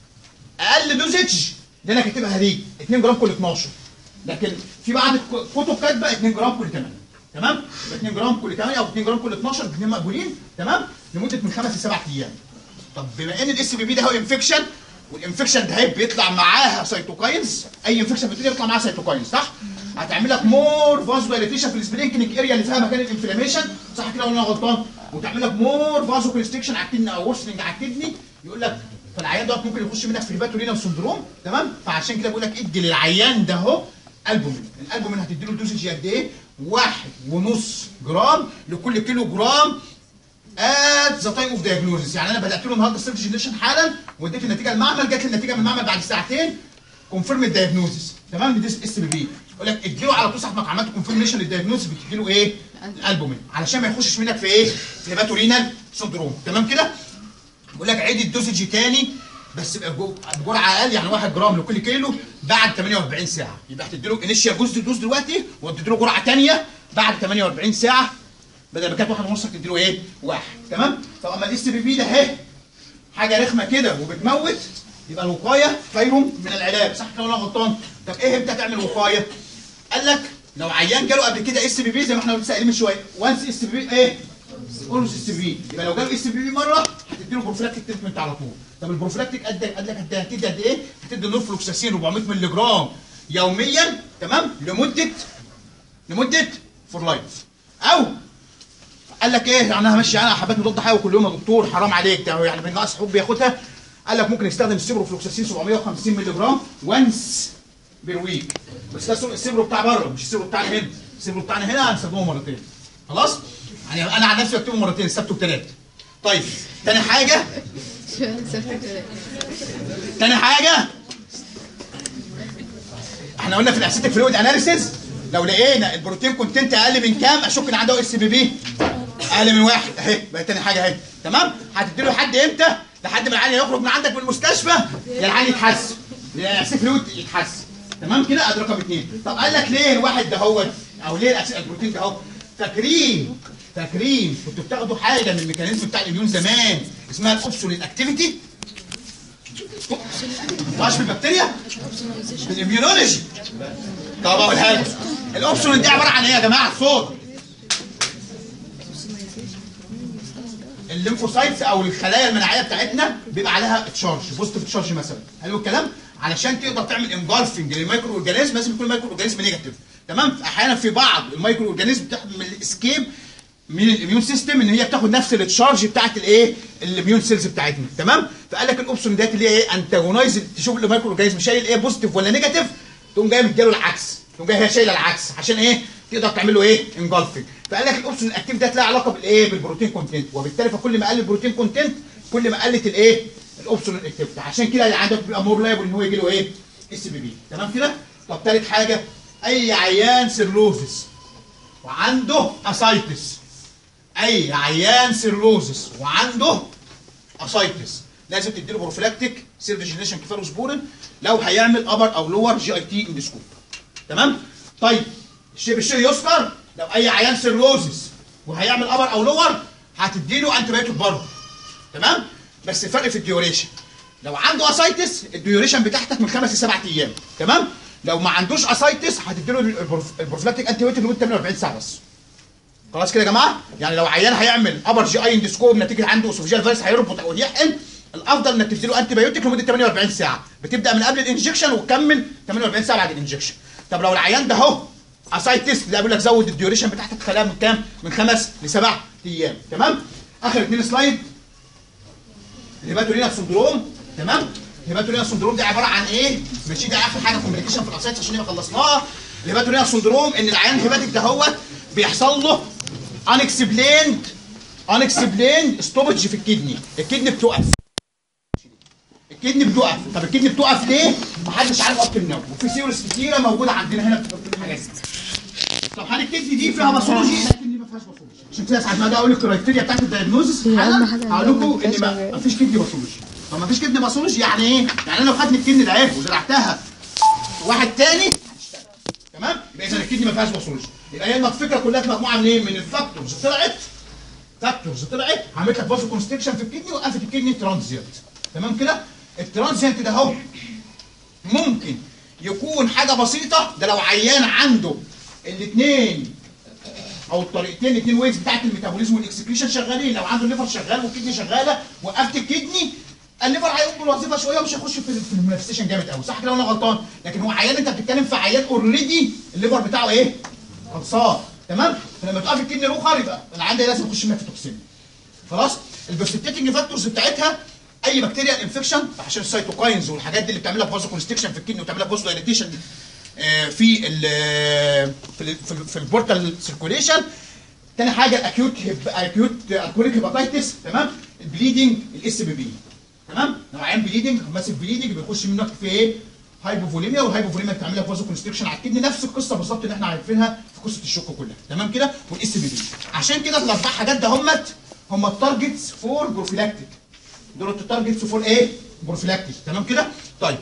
اقل دوزج ده انا كاتبها دي 2 جرام كل 12 لكن في بعض الكتب كاتبه 2 جرام كل 8 تمام؟ يبقى 2 جرام كل 8 او 2 جرام كل 12 الاثنين مقبولين تمام؟ لمده من خمس لسبع ايام طب بما ان الاس بي بي ده هو انفكشن والانفكشن ده هيبقى بيطلع معاها سيتوكاينز اي انفكشن بتقول يطلع معاها سيتوكاينز صح؟ هتعمل لك مور فازو دايليتيشن في السبلينكنيك اريا اللي فيها مكان الانفلاميشن صح كده ولا انا غلطان؟ وتعمل لك مور فازو كونستريكشن على الكدني او ورسنج على الكدني يقول لك فالعيان ده ممكن يخش منك في هيباتورينال سندروم تمام؟ فعشان كده بقول لك ادي للعيان ده اهو البومين الالبومين هتدي له دوزج قد ايه؟ واحد ونص جرام لكل كيلو جرام ات ذا تايم اوف دايجنوزس يعني انا بدات له النهارده السيرفس جنريشن حالا واديت النتيجه المعمل جات لي النتيجه من المعمل بعد ساعتين كونفيرم الدايجنوزس تمام دي اس بي بي يقول لك اديله على طول ساعه ما عملت كونفيرميشن للدايجنوزس بتديله ايه؟ الالبومين علشان ما يخشش منك في ايه؟ في هيباتورينال سندروم تمام كده؟ بقول لك عيد الدوسج تاني بس يبقى جو- بجرعه اقل يعني 1 جرام لكل كيلو بعد 48 ساعه يبقى هتدي له انيشيال جزء دوز دلوقتي وتدي له جرعه ثانيه بعد 48 ساعه بدل ما كانت واحد ونص تدي له ايه؟ واحد تمام؟ طب اما الاس بي بي ده اهي حاجه رخمه كده وبتموت يبقى الوقايه خير من العلاج صح كده ولا أنا غلطان؟ طب ايه امتى تعمل وقايه؟ قال لك لو عيان جاله قبل كده اس بي بي زي ما احنا لسه قايلين من شويه وانس اس بي بي ايه؟ اورس اس بي بي يبقى لو جاله اس بي بي مره هتدي له بروفلاكتيك تريتمنت على طول طب البروفلاكتيك قد قال لك هتدي هتدي قد ايه؟ هتدي نورفلوكساسين 400 مللي جرام يوميا تمام؟ لمده لمده فور لايف او قال لك ايه يعني انا همشي انا حبات مضاد حيوي كل يوم يا دكتور حرام عليك ده يعني من ناقص حب بياخدها قال لك ممكن يستخدم السيبروفلوكساسين 750 مللي جرام وانس بير ويك بس ده السيبرو بتاع بره مش السيبرو بتاعنا هنا السيبرو بتاعنا هنا هنستخدمه مرتين خلاص يعني انا عن نفسي بكتبه مرتين السبت والثلاث طيب تاني حاجه شو سبت كده تاني حاجه احنا قلنا في الاسيتيك فلويد اناليسيز لو لقينا البروتين كونتنت اقل من كام اشك ان عنده اس بي بي اقل من واحد اهي بقى تاني حاجه اهي تمام هتدي له لحد امتى لحد ما العيان يخرج من عندك من المستشفى يا العيان يتحسن يا الاسيتيك فلويد يتحسن تمام كده ادي رقم اثنين طب قال لك ليه الواحد ده هو او ليه الأس- البروتين ده هو فاكرين فاكرين كنتوا بتاخدوا حاجه من الميكانيزم بتاع الاميون زمان اسمها الاوبسولين اكتيفيتي مش في البكتيريا في الاميونولوجي طب اقولها لك الاوبسولين دي عباره عن ايه يا جماعه الصوت الليمفوسايتس او الخلايا المناعيه بتاعتنا بيبقى عليها تشارج بوزيتيف تشارج مثلا حلو الكلام علشان تقدر تعمل انجلفنج للمايكرو اورجانيزم لازم يكون المايكرو اورجانيزم نيجاتيف تمام احيانا في بعض المايكرو اورجانيزم بتعمل اسكيب من الاميون سيستم ان هي بتاخد نفس التشارج بتاعت الايه الاميون سيلز بتاعتنا تمام فقال لك الاوبسون ديت اللي هي ايه انتاجونايز تشوف المايكرو اورجانيزم شايل ايه بوزيتيف ولا نيجاتيف تقوم جاي مديله العكس تقوم جاي هي شايله العكس عشان ايه تقدر تعمل له ايه انجلفنج فقال لك الاوبسون الاكتيف ده لها علاقه بالايه بالبروتين كونتنت وبالتالي فكل ما قل البروتين كونتنت كل ما قلت الايه الاوبسون الاكتيف عشان كده اللي عندك بيبقى مور لايبل ان هو يجي له ايه اس بي بي تمام كده طب ثالث حاجه اي عيان سيرلوزس وعنده اسايتس اي عيان سيرلوزس وعنده اسايتس لازم تديله بروفلاكتيك سيرفيجينيشن كيفالوسبورين لو هيعمل ابر او لور جي اي تي اندسكوب تمام طيب الشيء بالشيء يذكر لو اي عيان سيرلوزس وهيعمل ابر او لور هتديله انتي بايوتيك برضه تمام بس الفرق في الديوريشن لو عنده اسايتس الديوريشن بتاعتك من خمس لسبع ايام تمام لو ما عندوش اسايتس هتديله البروف- البروفلاكتيك انتي بايوتيك لمده 48 ساعه بس خلاص كده يا جماعه يعني لو عيان هيعمل ابر جي اي اندسكوب نتيجه عنده اسوفيجيال فيروس هيربط او يحقن الافضل انك تديله انتي بايوتيك لمده 48 ساعه بتبدا من قبل الانجكشن وتكمل 48 ساعه بعد الانجكشن طب لو العيان ده اهو اسايتس لا بيقول لك زود الديوريشن بتاعتك خلاها من كام من خمس لسبع ايام تمام اخر اثنين سلايد الهيباتورينا سندروم تمام الهيباتورينا سندروم دي عباره عن ايه ماشي ده اخر حاجه كوميونيكيشن في الاسايتس عشان يبقى خلصناها الهيباتورينا سندروم ان العيان الهيباتيك ده هو بيحصل له unexplained unexplained stoppage في الكدني الكدني بتقف الكدني بتقف طب الكدني بتقف ليه محدش عارف وقت النوم وفي سيورس كتيره موجوده عندنا هنا بتحط الحاجات دي طب هل الكدني دي فيها باثولوجي لا الكدني ما فيهاش باثولوجي عشان كده ساعات ما اجي اقول الكرايتيريا بتاعت الدايجنوزس هي حالا أهم حاجة هقول لكم عندهم ان ما الكشف. مفيش كدني باثولوجي طب مفيش كدني باثولوجي يعني ايه؟ يعني انا لو خدت الكدني ده اهي وزرعتها واحد تاني هتشتغل تمام؟ يبقى اذا الكدني ما فيهاش باثولوجي يبقى هي الفكره كلها في مجموعه من ايه؟ من الفاكتورز طلعت فاكتورز طلعت عملت لك فازو كونستريكشن في الكدني وقفت الكدني ترانزيت تمام كده؟ الترانزيت ده اهو ممكن يكون حاجه بسيطه ده لو عيان عنده الاثنين او الطريقتين الاثنين ويز بتاعت الميتابوليزم والاكسكريشن شغالين لو عنده الليفر شغال والكدني شغاله وقفت الكدني الليفر هيقوم بالوظيفه شويه ومش هيخش في في المانيفستيشن جامد قوي صح كده ولا أنا غلطان لكن هو عيان انت بتتكلم في عيان اوريدي الليفر بتاعه ايه خلصان تمام فلما توقف الكدني روخر يبقى العيان ده لازم يخش ميكروتوكسين خلاص البرسبتيتنج فاكتورز بتاعتها اي بكتيريا انفكشن عشان السيتوكاينز والحاجات دي اللي بتعمل لك فازو كونستريكشن في الكدني وتعمل لك فازو دايليتيشن في ال في ال في, ال في البورتال سيركوليشن تاني حاجه الاكيوت اكيوت الكوليك هيباتايتس تمام البليدنج الاس بي بي تمام لو عيان بليدنج ماسك بليدنج بيخش منك في ايه هايبوفوليميا والهايبوفوليميا بتعمل لك فازو كونستريكشن على الكدني نفس القصه بالظبط اللي احنا عارفينها في قصه الشوك كلها تمام كده والاس بي بي عشان كده الاربع حاجات ده همت هم التارجتس فور بروفيلاكتيك دول التارجتس فور ايه بروفيلاكتيك تمام كده طيب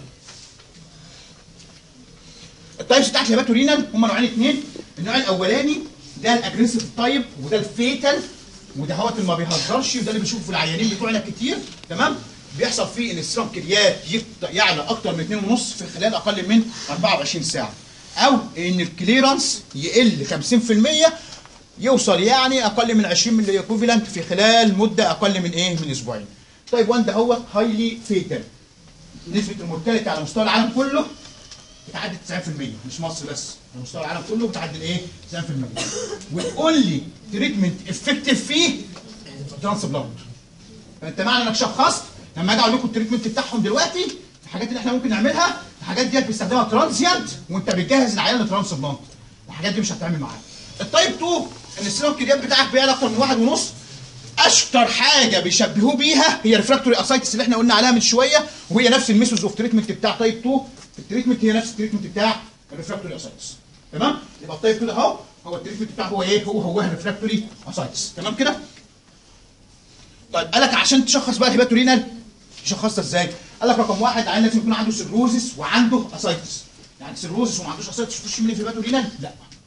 التايبس بتاعت الهيباتورينال هم نوعين اثنين النوع الاولاني ده الاجريسيف تايب وده الفيتال وده هوت اللي ما بيهزرش وده اللي بنشوفه في العيانين بتوعنا كتير تمام بيحصل فيه ان السيرم كريات يبدا يعلى اكتر من 2.5 في خلال اقل من 24 ساعه او ان الكليرنس يقل 50% يوصل يعني اقل من 20 ملي ايكوفالنت في خلال مده اقل من ايه من اسبوعين طيب 1 ده هو هايلي فيتال نسبه المورتاليتي على مستوى العالم كله بتعدي 90% مش مصر بس على مستوى العالم كله بتعدي الايه 90% والاونلي تريتمنت افكتيف فيه ترانسبلانت فانت معنى انك شخصت لما اجي اقول لكم التريتمنت بتاعهم دلوقتي الحاجات اللي احنا ممكن نعملها الحاجات ديت بيستخدمها ترانزيانت وانت بتجهز العيان لترانسبلانت الحاجات دي مش هتعمل معاك التايب 2 ان السيرم كريات بتاعك بيعلى اكتر من واحد ونص اشطر حاجه بيشبهوه بيها هي ريفراكتوري اسايتس اللي احنا قلنا عليها من شويه وهي نفس الميثودز اوف تريتمنت بتاع تايب 2 التريتمنت هي نفس التريتمنت بتاع الريفراكتوري اسايتس تمام يبقى التايب 2 ده اهو هو التريتمنت بتاعه هو ايه هو هو الريفراكتوري اسايتس تمام كده طيب قال لك عشان تشخص بقى الهيباتورينال تشخصها ازاي قال لك رقم واحد عيان لازم يكون عنده سيروزس وعنده اسايتس يعني سيروزس وما عندوش اسايتس يخش منين في هيباتورينال لا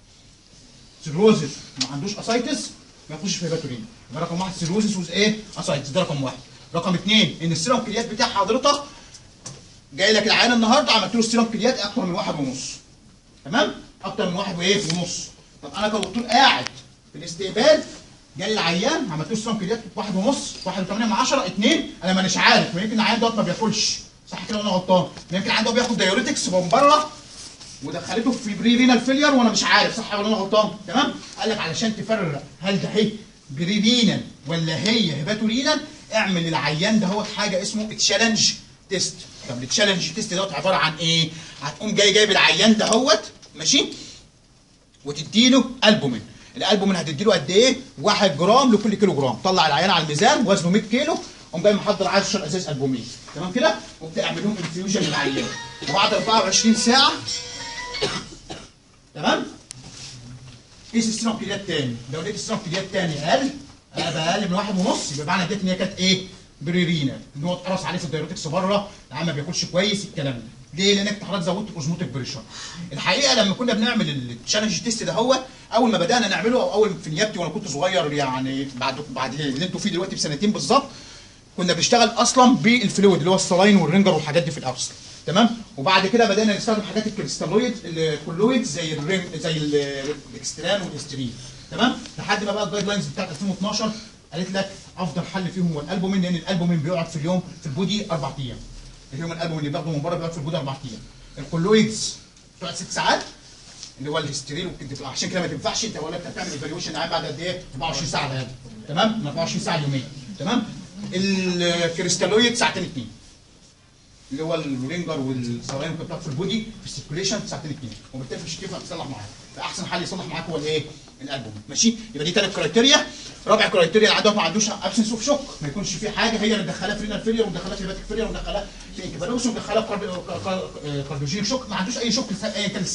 سيروزس ما عندوش اسايتس ما يخش في هيباتورينال يبقى رقم واحد سيروزس وز ايه اسايتس ده رقم واحد رقم اثنين ان السيرم كليات بتاع حضرتك جاي لك العيان النهارده عملت له السيرم كليات اكتر من واحد ونص تمام اكتر من واحد وايه ونص طب انا كدكتور قاعد في الاستقبال جالي العيان عملت له السيرم كليات واحد ونص واحد وثمانية من عشرة اثنين انا مانيش عارف ما يمكن العيان دوت ما بياكلش صح كده ولا أنا غلطان ما يمكن العيان دوت بياخد دايوريتكس من بره ودخلته في بري رينال فيلير وانا مش عارف صح ولا انا غلطان تمام قال لك علشان تفرق هل ده هي بري رينال ولا هي هيباتورينال اعمل للعيان ده هو حاجه اسمه تشالنج تيست طب التشالنج تيست دوت عباره عن ايه هتقوم جاي جايب العيان ده هوت ماشي وتديله البومين الالبومين هتديله قد ايه 1 جرام لكل كيلو جرام طلع العيان على الميزان وزنه 100 كيلو قوم جاي محضر 10 ازاز البومين تمام كده وبتعمل لهم انفيوجن للعيان وبعد 24 ساعه تمام قيس السيرم كليات تاني لو لقيت السيرم كليات تاني اقل بقى اقل من واحد ونص يبقى معنى كده ان هي كانت ايه بريرينا ان هو اتقرص عليه في الدايركتكس بره العيان ما بياكلش كويس الكلام ده ليه؟ لانك حضرتك زودت الاوزموتيك بريشر. الحقيقه لما كنا بنعمل التشالنج تيست ده هو اول ما بدانا نعمله او اول في نيابتي وانا كنت صغير يعني بعد بعد اللي انتوا فيه دلوقتي بسنتين بالظبط كنا بنشتغل اصلا بالفلويد اللي هو الصلاين والرينجر والحاجات دي في الاصل تمام وبعد كده بدانا نستخدم حاجات الكريستالويد الكولويد زي الرين زي الاكستران والاسترين تمام لحد ما بقى الجايد لاينز بتاعت 2012 قالت لك افضل حل فيهم هو الالبومين لان الالبومين بيقعد في اليوم في البودي اربع ايام اليوم الالبوم اللي بياخده من بره بيقعد في البودي اربع ايام الكولويدز بتقعد ست ساعات اللي هو الهستيرين وكده عشان كده ما تنفعش انت ولا انت هتعمل ايفالويشن بعد قد ايه 24 ساعه على الاقل تمام من 24 ساعه ليومين تمام الكريستالويد ساعتين اتنين اللي هو الرينجر والصلاين اللي بتاعت في البودي في السيركوليشن ساعتين اتنين وبالتالي مش كيف هتصلح معاك فاحسن حل يصلح معاك هو الايه؟ الالبوم ماشي يبقى دي ثالث كرايتيريا رابع كرايتيريا العيان دوت ما عندوش ابسنس اوف شوك ما يكونش في حاجه هي اللي مدخلاه في رينال فيلير ومدخلاه في هيباتيك فيلير ومدخلاه في انكفالوس ومدخلاه في كارديوجينيك شوك ما عندوش اي شوك ايا كان السبب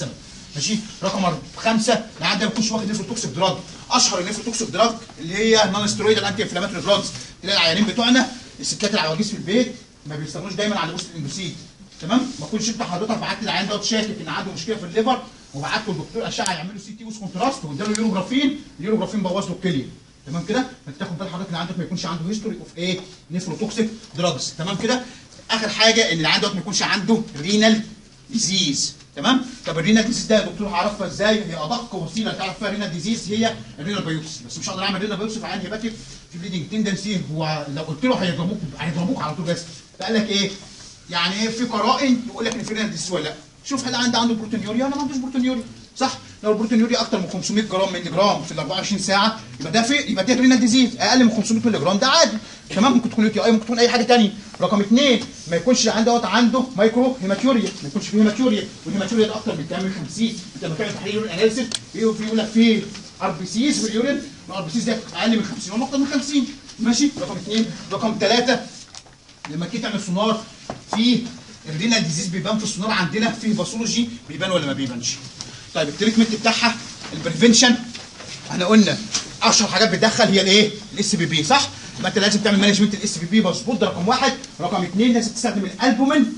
ماشي رقم خمسه العيان ده ما يكونش واخد نيفروتوكسيك دراج اشهر النيفروتوكسيك دراج اللي هي نون ستيرويدال انتي انفلاماتوري دراجز تلاقي العيانين بتوعنا الستات العواجيز في البيت ما بيستغنوش دايما عن وسط الاندوسيد تمام ما تكونش انت حضرتك بعت العيان دوت شاكك ان عنده مشكله في الليفر وبعت له الدكتور اشعه يعمل له سي تي وس كونتراست واداله يوروجرافين اليوروجرافين بوظ له الكليه تمام كده فانت تاخد بال حضرتك ان عندك ما يكونش عنده هيستوري اوف ايه نيفروتوكسيك دراجز تمام كده اخر حاجه ان العيان دوت ما يكونش عنده رينال ديزيز تمام طب الرينال ديزيز ده يا دكتور هعرفها ازاي هي ادق وسيله تعرف فيها رينال ديزيز هي الرينال بايوبسي بس مش هقدر اعمل رينال بايوبسي في عيان هيباتيك في بليدنج تندنسي هو لو قلت له هيضربوك هيضربوك على طول بس فقال لك ايه يعني ايه في قرائن يقول لك ان في رينال ديزيز ولا لا شوف هل عنده عنده بروتينيوريا ولا ما عندوش بروتينيوريا صح لو البروتينيوريا اكتر من 500 جرام مللي جرام في ال 24 ساعه يبقى ده في يبقى ده رينال ديزيز اقل من 500 مللي جرام ده عادي تمام ممكن تكون يو اي ممكن تكون اي حاجه ثانيه رقم اثنين ما يكونش عنده دوت عنده مايكرو هيماتوريا ما يكونش فيه هيماتوريا والهيماتوريا ده اكتر من كام من 50 انت لما تعمل تحليل يورين اناليسيس يقول لك فيه ار بي سيز واليورين الار بي سيز ده اقل من 50 ولا اكتر من 50 ماشي رقم اثنين رقم ثلاثه لما تيجي تعمل سونار في الرينال ديزيز بيبان في السونار عندنا فيه باثولوجي بيبان ولا ما بيبانش طيب التريتمنت بتاعها البريفنشن احنا قلنا اشهر حاجات بتدخل هي الايه الاس بي بي صح يبقى انت لازم تعمل مانجمنت الاس بي بي مظبوط ده رقم واحد رقم اثنين لازم تستخدم الالبومين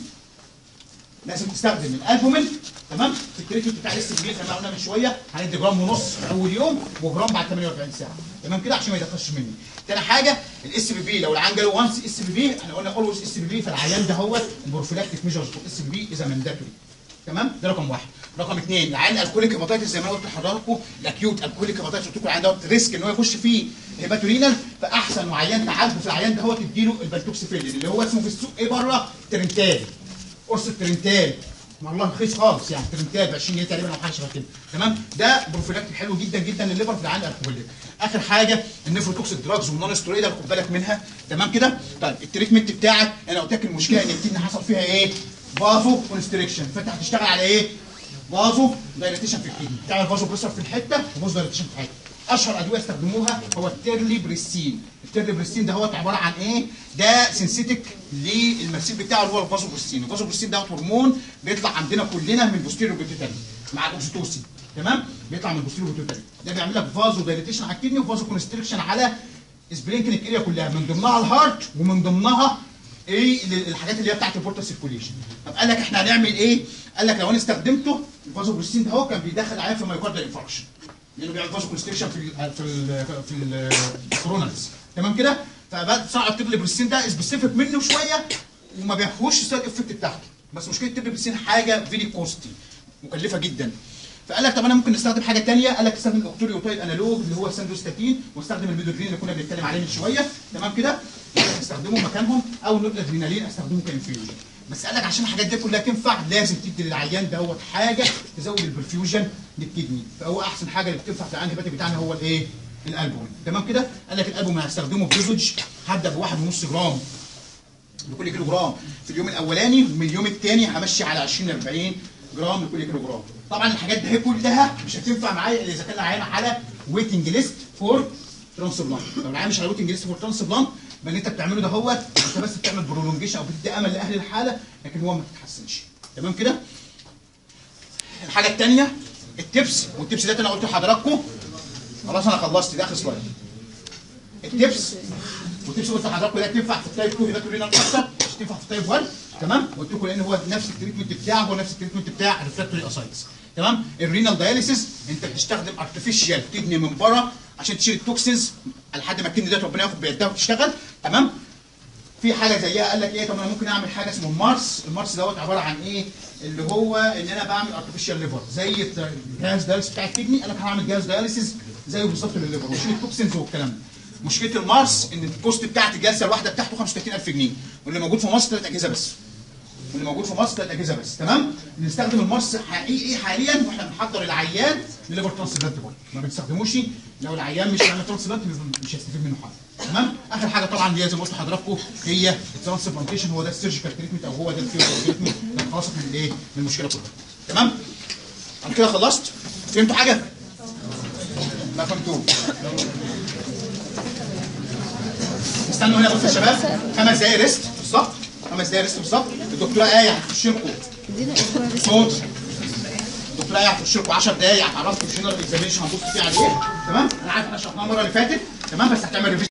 لازم تستخدم الالبومين تمام في التريتمنت بتاع الاس بي بي زي ما قلنا من شويه هندي جرام ونص في اول يوم وجرام بعد 48 ساعه تمام كده عشان ما يدخلش مني تاني حاجه الاس بي بي لو العيان جاله وانس اس بي بي احنا قلنا اولويز اس بي بي فالعيان ده هو البروفيلاكتيك ميجرز اس بي بي اذا مانداتوري تمام ده رقم واحد رقم اثنين العيان الكوليك هيباتيتس زي ما انا قلت لحضراتكم الاكيوت الكوليك هيباتيتس قلت لكم العيان دوت ريسك ان هو يخش فيه هيباتورينال فاحسن عيان تعالجه في العيان ده هو تديله البالتوكسيفيلين اللي هو اسمه في السوق ايه بره ترنتال قرص الترنتال والله رخيص خالص يعني ترنتال ب 20 جنيه تقريبا او حاجه شبه كده تمام ده بروفيلاكتيك حلو جدا جدا للليفر في العيان الكوليك اخر حاجه النيفروتوكسيك دراجز والنون سترويدال خد بالك منها تمام كده طيب التريتمنت بتاعك انا قلت لك المشكله ان الكدني حصل فيها ايه فازو كونستريكشن فانت هتشتغل على ايه فازو دايليتيشن في الكدني تعمل فازو بريشر في الحته وفازو دايليتيشن في الحته اشهر ادويه استخدموها هو التيرلي بريستين التيرلي بريستين ده هو عباره عن ايه ده سينسيتك للمسيل بتاعه اللي هو الفازو بريستين الفازو بريستين ده هرمون بيطلع عندنا كلنا من البوستيريور بيتوتري مع الاكسيتوسين تمام بيطلع من البوستيريور بيتوتري ده بيعمل لك فازو دايليتيشن على الكدني وفازو كونستريكشن على سبرينكلينج اريا كلها من ضمنها الهارت ومن ضمنها ايه ال- الحاجات اللي هي بتاعت البورتا سيركوليشن طب قال لك احنا هنعمل ايه قال لك لو انا استخدمته الفازوبريستين ده هو كان بيدخل عليا في مايوكاردال انفاركشن لانه بيعمل فازو كونستريكشن في ال في ال في الكورونالز تمام كده فبقى صعب التبليبريستين ده سبيسيفيك منه شويه وما بياخدش السايد افكت بتاعته بس مشكله التبليبريستين حاجه فيري كوستي مكلفه جدا فقال لك طب انا ممكن نستخدم حاجه ثانيه قال لك استخدم الاوكتوريوتايد انالوج اللي هو الساندوستاتين واستخدم الميدوجرين اللي كنا بنتكلم عليه من شويه تمام كده استخدمه مكانهم او الادرينالين استخدمه كانفيوجن بس قال لك عشان الحاجات دي كلها تنفع لازم تدي للعيان دوت حاجه تزود البرفيوجن للكدني فهو احسن حاجه اللي بتنفع في العيان الهباتي بتاعنا هو الايه؟ الالبوم تمام كده؟ قال لك الالبوم هستخدمه بدوزج هبدا بواحد ونص جرام لكل كيلو جرام في اليوم الاولاني ومن اليوم الثاني همشي على 20 ل 40 جرام لكل كيلو جرام طبعا الحاجات دي كلها مش هتنفع معايا الا اذا كان العيان على ويتنج ليست فور ترانسبلانت لو العيان مش على ويتنج ليست فور ترانسبلانت يبقى اللي انت بتعمله ده هو انت بس بتعمل برولونجيشن او بتدي امل لاهل الحاله لكن هو ما بتتحسنش تمام كده الحاجه الثانيه التبس والتبس ده انا قلت لحضراتكم خلاص انا خلصت ده اخر سلايد التبس والتبس قلت لحضراتكم لا تنفع في التايب 2 هيباتو رينال اكتر مش تنفع في التايب 1 تمام قلت لكم لان هو نفس التريتمنت بتاعه هو نفس التريتمنت بتاع الريفراكتوري اسايتس تمام الرينال داياليسيس انت بتستخدم ارتفيشال كدني من بره عشان تشيل التوكسينز لحد ما الكدني ده ربنا ياخد بيدها وتشتغل تمام في حاجه زيها قال لك ايه طب انا ممكن اعمل حاجه اسمه مارس المارس دوت عباره عن ايه اللي هو ان انا بعمل ارتفيشال ليفر زي الجهاز دايليسيس بتاع الكدني قال لك هعمل جهاز دايليسيس زيه بالظبط للليفر واشيل التوكسينز والكلام ده مشكله المارس ان الكوست بتاعت الجلسه الواحده بتاعته 35000 جنيه واللي موجود في مصر ثلاث اجهزه بس واللي موجود في مصر ثلاث اجهزه بس تمام بنستخدم المارس حقيقي حاليا واحنا بنحضر العيان لليفر ترانسبلانت برضه ما بنستخدموش لو العيان مش هيعمل ترانسبلانت مش هيستفيد منه حاجه تمام اخر حاجه طبعا اللي هي زي ما قلت لحضراتكم هي الترانسبلانتيشن هو ده السيرجيكال تريتمنت او هو ده الفيوتشر تريتمنت اللي خلصت من الايه من المشكله كلها تمام انا كده خلصت فهمتوا حاجه ما فهمتوش استنوا هنا بصوا يا شباب خمس دقايق ريست بالظبط خمس دقايق ريست بالظبط الدكتوره ايه هتخش لكم ادينا اسبوع بس صوت الدكتوره بقى هتخش لكم 10 دقايق هتعرفوا الجنرال اكزامينشن هنبص فيه على ايه تمام انا عارف احنا شرحناها المره اللي فاتت تمام بس هتعمل ريفيجن